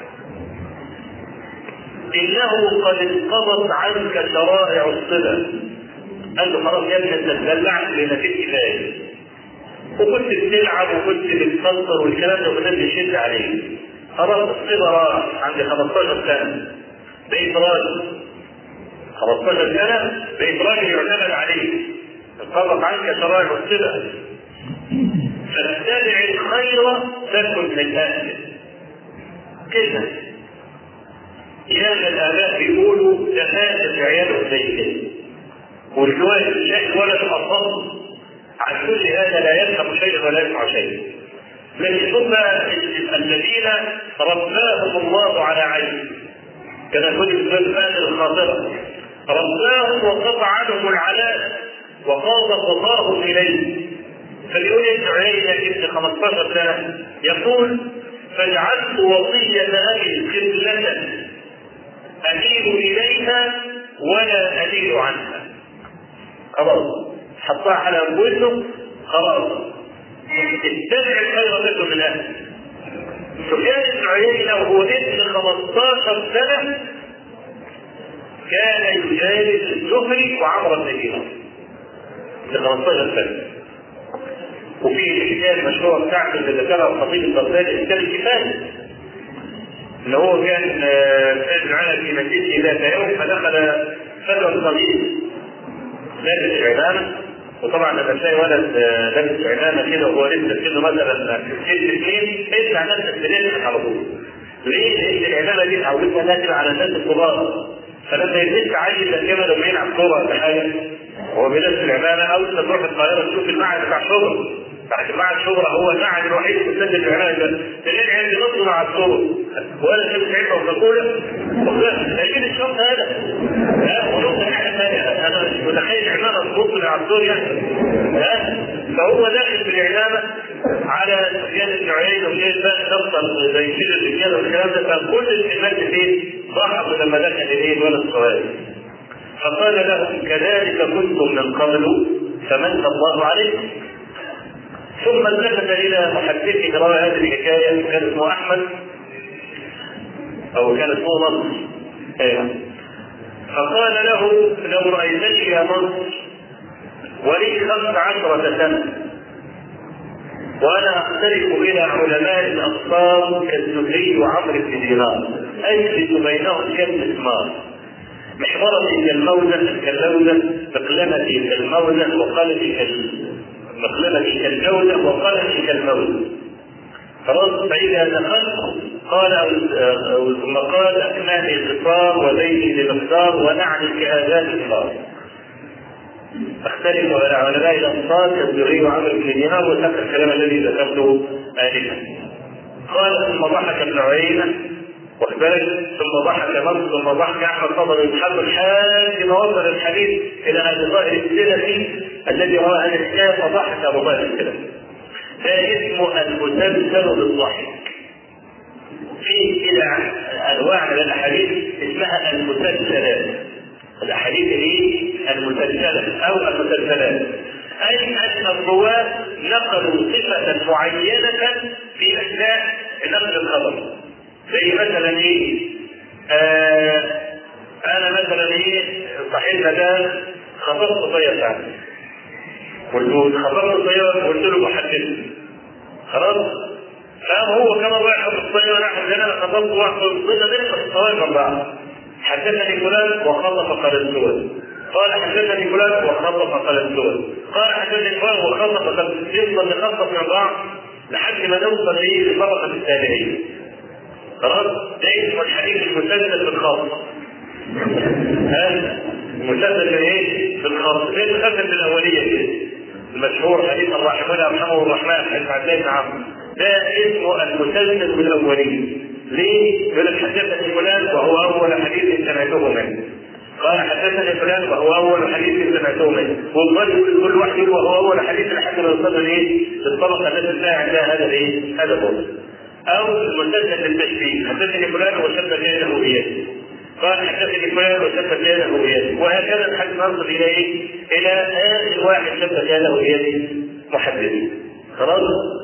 إنه قد انقضت عنك شرائع الصلة قال له خلاص يا ابني انت اتدلعت بما فيه كفايه وكنت بتلعب وكنت بتفكر والكلام ده وكنت بيشد عليك خلاص الصبا راح عندي 15 سنه بقيت راجل 15 سنه بقيت راجل يعتمد عليك انقضت عنك شرائع الصبا فاتبع الخير تكن من اهله كده يا الاباء بيقولوا تفاتت عياله زي كده والجواد لا ولد اصلا عن كل هذا لا يفهم شيئا ولا يسمع شيئا لكن ثم الذين رباهم الله على عين كما كنت في الخاطرة رباهم وقطع عنهم العلاء وقاض خطاهم اليه فبيقول ابن عيينة ابن 15 سنة يقول فجعلت وصية أبي قبلة أميل إليها ولا أميل عنها خلاص حطها على وجهه خلاص اتبع الخير منه من اهل سفيان بن عيينه وهو ابن 15 سنه كان يجالس الزهري وعمرو بن دينار ابن 15 سنه وفي الحكايه المشهوره بتاعته اللي ذكرها الخطيب البغدادي كتاب الكفايه ان هو كان كان معنا في مسجده ذات يوم فدخل فتى صغير لابس عمامه وطبعا لما تلاقي ولد لابس عمامه كده وهو لسه سنه مثلا ست سنين اسمع نفسك تلبس على طول. ليه؟ لان العمامه دي اتعودنا انها تبقى على الناس الكبار. فلما يلبس عيل زي كده لما يلعب كوره ولا حاجه هو بيلبس العمامه او انت تروح القاهره تشوف المعهد بتاع شغل بعد معهد شغل هو المعهد الوحيد في مسجد العمامه ده تلاقي العيال بينطوا مع الشغل ولا لابس عمه وكاكولا لكن الشرط هذا ها ونص حاجه ثانيه انا مش متخيل عمامه تبص مع الدور يعني ها فهو داخل بالعمامه على سفيان بن عيينه وجاي بقى تفصل زي كده الرجاله والكلام ده فكل الكلمات دي ضحكوا لما دخل اليه الولد الصغير فقال لهم كذلك كنتم من قبل فمن الله عليكم ثم التفت الى محدثه روى هذه الحكايه كان اسمه احمد او كان اسمه نصر ايوه فقال له لو رايتني يا نصر ولي خمس عشرة سنة وأنا أختلف إلى علماء الأبصار كالزهري وعمرو بن دينار أجلس بينهم كالمسمار محبرتي كالموزة كاللوزة مقلمتي كالموزة وقلمي كال مقلمتي كالجوزة وقلمي كالموزة خلاص فإذا دخلت قال أو ثم قال أكمامي الخطاب وبيتي بمقدار ونعني كآذان الخطاب اختلف على علماء الأنصار كالزهري وعمرو بن دينار وذكر الكلام الذي ذكرته آنفا قال ثم ضحك ابن عيينة واختلف ثم ضحك نصر ثم ضحك احمد فضل الحمد لحد ما وصل الحديث الى ابي طاهر السلفي الذي راى ان الحكايه فضحك ابو طاهر السلفي ده اسمه المسلسل بالضحك في كده انواع من الاحاديث اسمها المسلسلات الاحاديث الايه؟ المسلسله او المسلسلات اي ان الرواه نقلوا صفه معينه في اثناء نقل الخبر زي مثلا ايه؟ آه انا مثلا ايه صاحبنا ده خطبت طيب يعني قلت خطبت طيب قلت له محدث خلاص فقام هو كما رايح الطيب وانا انا خطبت واحد طيب ده الطوائف من بعض حدثني فلان وخلف قال السود قال حدثني فلان وخلف قال السود قال حدثني فلان وخلف قال يفضل نخلص من بعض لحد ما نوصل ايه لطبقه التابعين خلاص ده اسمه الحديث المسلسل بالخاص ها المسلسل ايه بالخاص زي المسلسل الاوليه كده المشهور حديث الراحمون يرحمه الرحمن حديث عبد الله بن عمرو ده اسمه المسلسل بالاوليه ليه؟ يقول لك حدثني فلان وهو اول حديث سمعته منه قال حدثني فلان وهو اول حديث سمعته منه والرجل كل واحد وهو اول حديث لحد ما يوصل ايه للطبقه التي انتهى عندها هذا الايه هذا هو او المسلسل بالتشبيه حدثني فلان وشد كيده بيده قال حدثني فلان وشد كيده بيده وهكذا لحد ما نصل الى ايه؟ الى اخر واحد شد كيده بيده محدث خلاص؟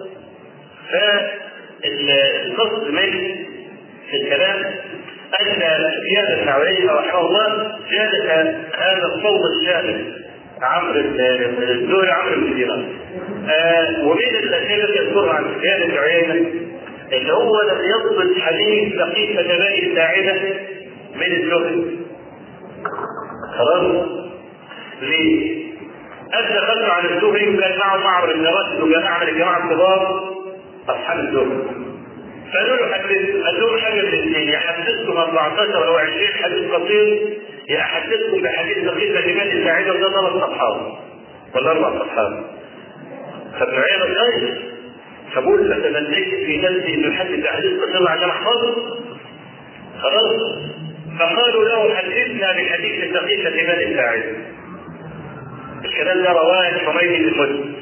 فالقصد من الكلام ان سفيان الثوري رحمه الله جالس هذا الصوت الشامل عمرو الزهري عمرو بن دينار آه ومن الاشياء التي يذكرها عن سفيان بن عيينه اللي هو لم يضبط حديث دقيقة جبائل الساعدة من الزهري خلاص ليه؟ أدى خلف عن الزهري وكان معه معمر بن راشد وجماعة من الجماعة الكبار أصحاب الزهري فقالوا له حدث قال لهم حاجه من الاثنين يا حدثكم 14 او 20 حديث قصير يا احدثكم بحديث دقيق لمن الساعده وده ثلاث صفحات ولا اربع صفحات فابن عيينه خايف فبقول فتمنيت في نفسي انه يحدث احاديث قصيره عشان احفظه خلاص فقالوا له حدثنا بحديث الدقيق لمن الساعده الكلام ده رواه الحميدي في المسلم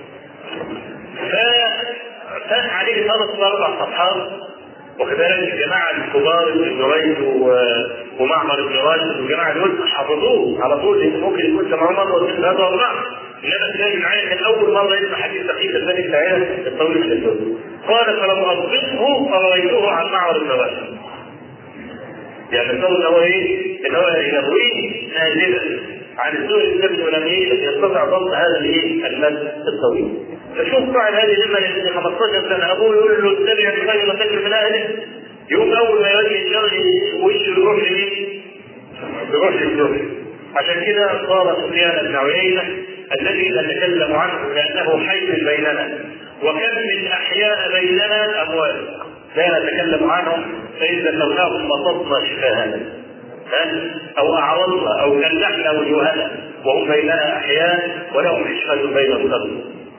فتح عليه ثلاث اربع صفحات وكذلك الجماعه الكبار ابن جريج ومعمر بن راشد والجماعه دول حفظوه على طول لان ممكن يكون سمعوه مره واثنين ثلاثه واربعه انما تلاقي معايا كان اول مره يسمع حديث دقيق الثاني التعالى الطويل في الدنيا قال فلم اضبطه فرويته عن معمر بن راشد يعني الصوت ان هو ايه؟ ان هو يرويه نازلا عن الزهد النبي ولم يستطع ضبط هذا الايه؟ المد الطويل. فشوف طبعا هذه لما اللي 15 سنه ابوه يقول له اتبع بخير تكر من اهله يقوم اول ما يواجه الشر وشه يروح لمين؟ يروح للزهد. عشان كده صار سفيان بن عيينه الذي نتكلم عنه كانه حي بيننا وكم من احياء بيننا اموات لا نتكلم عنهم فاذا لوناهم بسطنا شفاهنا او اعرضنا او كلحنا وجوهنا وهم بيننا احياء ولهم حشمه بين الخلق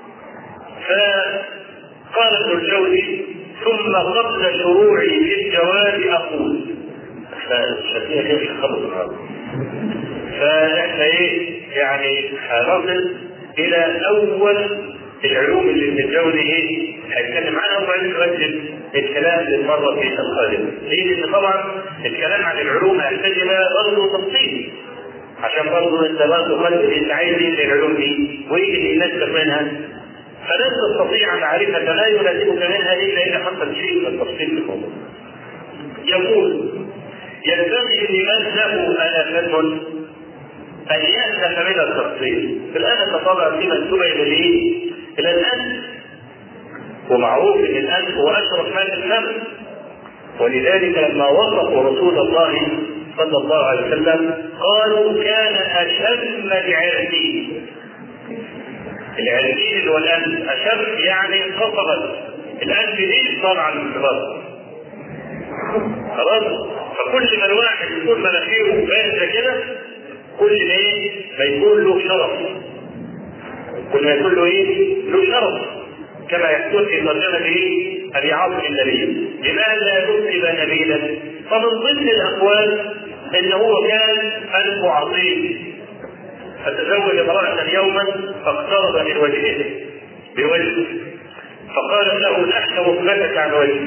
فقال ابن الجوزي ثم قبل شروعي في الجواب اقول فالشفيع كيف خلص فاحنا ايه يعني هنصل الى اول العلوم اللي ابن الجوزي ايه هيتكلم عنها وبعدين نرتب الكلام للمره في القادمه ليه؟ لان طبعا الكلام عن العلوم يحتاج الى برضه تفصيل عشان برضه انت برضه قد انت عايز ايه العلوم دي وايه اللي يناسبك منها فلن تستطيع معرفة ما يناسبك منها إلا إذا حصل شيء من التفصيل في الموضوع. يقول ينبغي لمن له آلافة أن يألف من التفصيل. الآن تطلع في منسوبة إلى الإيه؟ إلى الأنف. ومعروف أن الأنف هو أشرف ما في الفم. ولذلك لما وصفوا رسول الله صلى الله عليه وسلم قالوا كان أشم لعرقه العرقين اللي هو الأنف أشم يعني انخفضت الأنف دي صار عن الانخفاض خلاص فكل ما الواحد يكون مناخيره بارزة كده كل ما ايه ما يكون له شرف كل ما يكون له ايه له شرف كما يقول في ترجمة ايه ابي عاصم النبي لماذا نكتب نبيلا فمن ضمن الاقوال ان هو كان انف عظيم فتزوج امرأة يوما فاقترب من وجهه بوجهه فقال له نحن مقبلك عن وجهه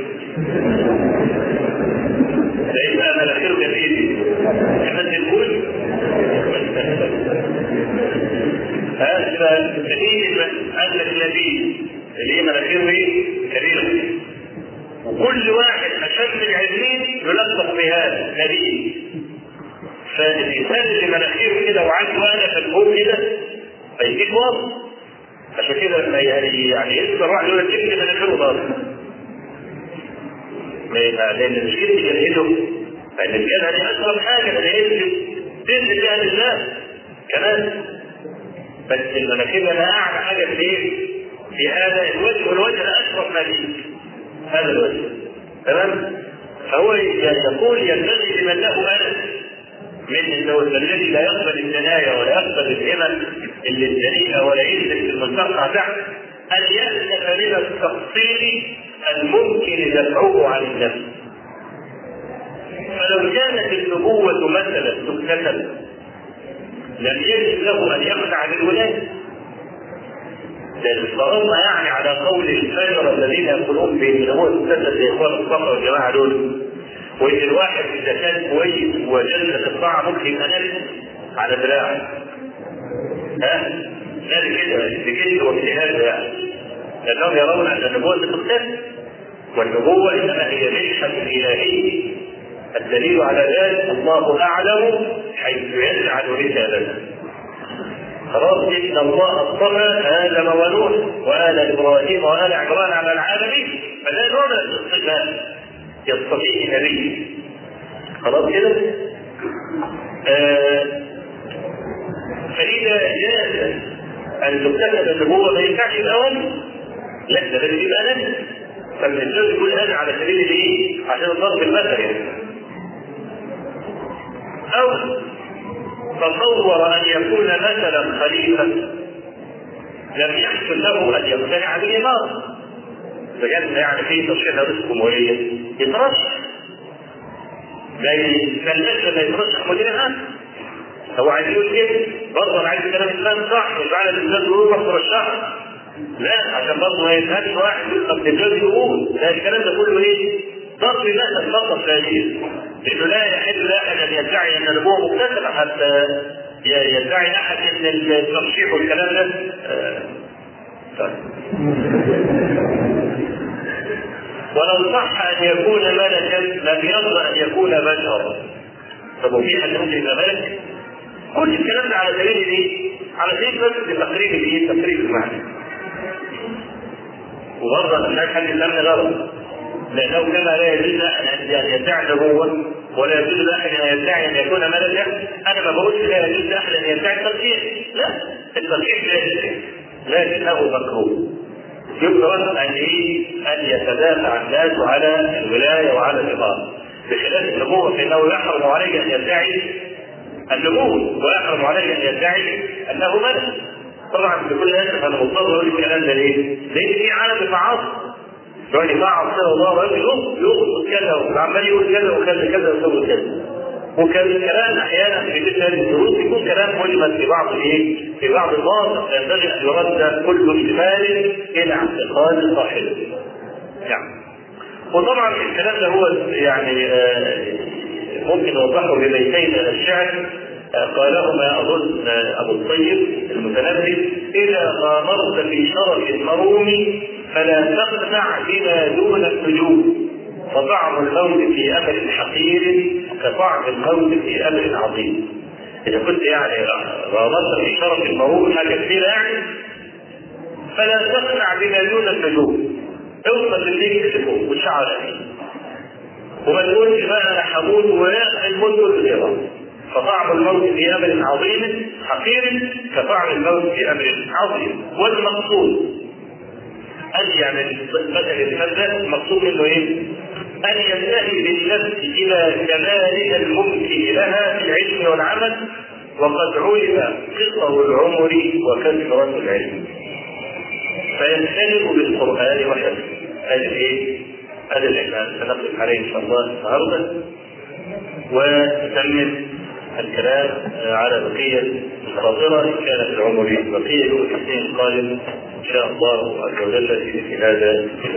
ليس مناخيرك في ايدي كمان تقول هذا دليل ان النبي اللي هي مناخيره ايه؟ كبيره وكل واحد اشد العلمين يلقب بهذا نبي فالانسان اللي مناخيره كده وعنده انا فالفوق كده هيجيب واضح عشان كده لما يعني يعني يذكر واحد يقول لك اكتب مناخيره ضارب لان مش كده جلده لان الجلده دي اشرف حاجه ده يكتب تنزل بها لله كمان بس المناخير انا اعلى حاجه في ايه؟ في هذا الوجه والوجه ده اشرف ما فيه هذا الوجه تمام؟ فهو يقول ينبغي لمن له انس من الزوج الذي لا يقبل الجناية ولا يقبل الهمم اللي الدنيئة ولا ينزل في المستنقع تحت أن يألف من التفصيل الممكن دفعه عن النفس. فلو كانت النبوة مثلا تكتسب لم يجد له ان يقنع بالولايه لان افترضنا يعني على قول الفجر الذين يقولون بنبوة السادة زي اخوان الصفا والجماعه دول وان الواحد اذا كان كويس وجلد الطاعه ممكن يبقى على دراعه ها؟ قال كده بكده واجتهاد يعني لانهم يرون ان النبوه تختلف والنبوه انما هي منحه الهيه الدليل على ذلك الله اعلم حيث يجعل رسالته خلاص ان الله اصطفى ادم ونوح وال ابراهيم وال عمران على العالمين فلا نوع من الاصطفاء يصطفيه نبي خلاص كده آه فاذا جاء ان تكتسب النبوه ما ينفعش الاول لا ده لازم يبقى نبي فالمثال يقول انا على سبيل الايه؟ عشان الضرب المثل يعني او تصور ان يكون مثلا خليفه لم يحصل له ان يقتنع بالاماره بجد يعني في ترشيح رئيس جمهوريه يترشح ما يستناش لما يترشح مدير الامن هو عايز يقول كده برضه انا عايز كلام الاسلام صح مش معنى الاسلام يقول روح ترشحه لا عشان برضه ما يفهمش واحد يقول طب الاسلام يقول لا الكلام ده كله ايه؟ ضرب مثل فقط لا لانه لا يحل لاحد ان يدعي ان النبوه مكتسبه حتى يدعي احد ان الترشيح والكلام ده طيب. ولو صح ان يكون ملكا لم يرضى ان يكون بشرا طب وفي حد ممكن يبقى ملك؟ كل الكلام ده على سبيل ايه؟ على سبيل بس تقريب الايه؟ تقريب المعنى. وبرضه الناس حد يسمي غلط. لانه كما لا يجوز لاحد ان يدعي نبوه ولا يجوز لاحد ان يدعي ان يكون ملكا انا ما بقولش لا يجوز لاحد ان يدعي الترشيح لا الترشيح جائز لكنه مكروه يكره ان ايه ان يتدافع الناس على الولايه وعلى الاماره بخلاف النبوه فانه يحرم عليه ان يدعي النبوه ويحرم عليه ان يدعي انه ملك طبعا بكل اسف انا مضطر اقول الكلام ده ليه؟ لان في عالم معاصي يقعد يفعل صلى الله عليه وسلم يقصد كذا وعمال يقول كذا وكذا كذا ويسوي كذا وكان الكلام احيانا في مثل هذه الدروس يكون كلام مجمل في بعض ايه؟ في بعض النقط فينبغي ان يرد كل اجمال الى اعتقاد صاحبه. يعني وطبعا الكلام ده هو يعني ممكن نوضحه ببيتين من الشعر قالهما اظن ابو الطيب المتنبي اذا ما مرت في شرف المروم فلا تقنع بما دون النجوم فطعم الموت في امر حقير كطعم الموت في امر عظيم. اذا كنت يعني رابطت في شرف المروء حاجه كثيره يعني فلا تقنع بما دون النجوم. اوصل للليل اللي فوق وتشعر فيه. وما تقولش بقى انا هموت والموت كله فطعم الموت في امر عظيم حقير كطعم الموت في امر عظيم والمقصود ان يعني مثل المثل المقصود منه ايه؟ ان ينتهي بالنفس الى كمالها الممكن لها في العلم والعمل وقد علم قصر العمر وكثرة العلم فينسلب بالقرآن وحده هذا ايه؟ هذا اللي احنا سنقف عليه ان شاء الله النهارده ونكمل الكلام على بقية الخاطرة إن كان في العمر بقية في السنين القادم إن شاء الله عز وجل في هذا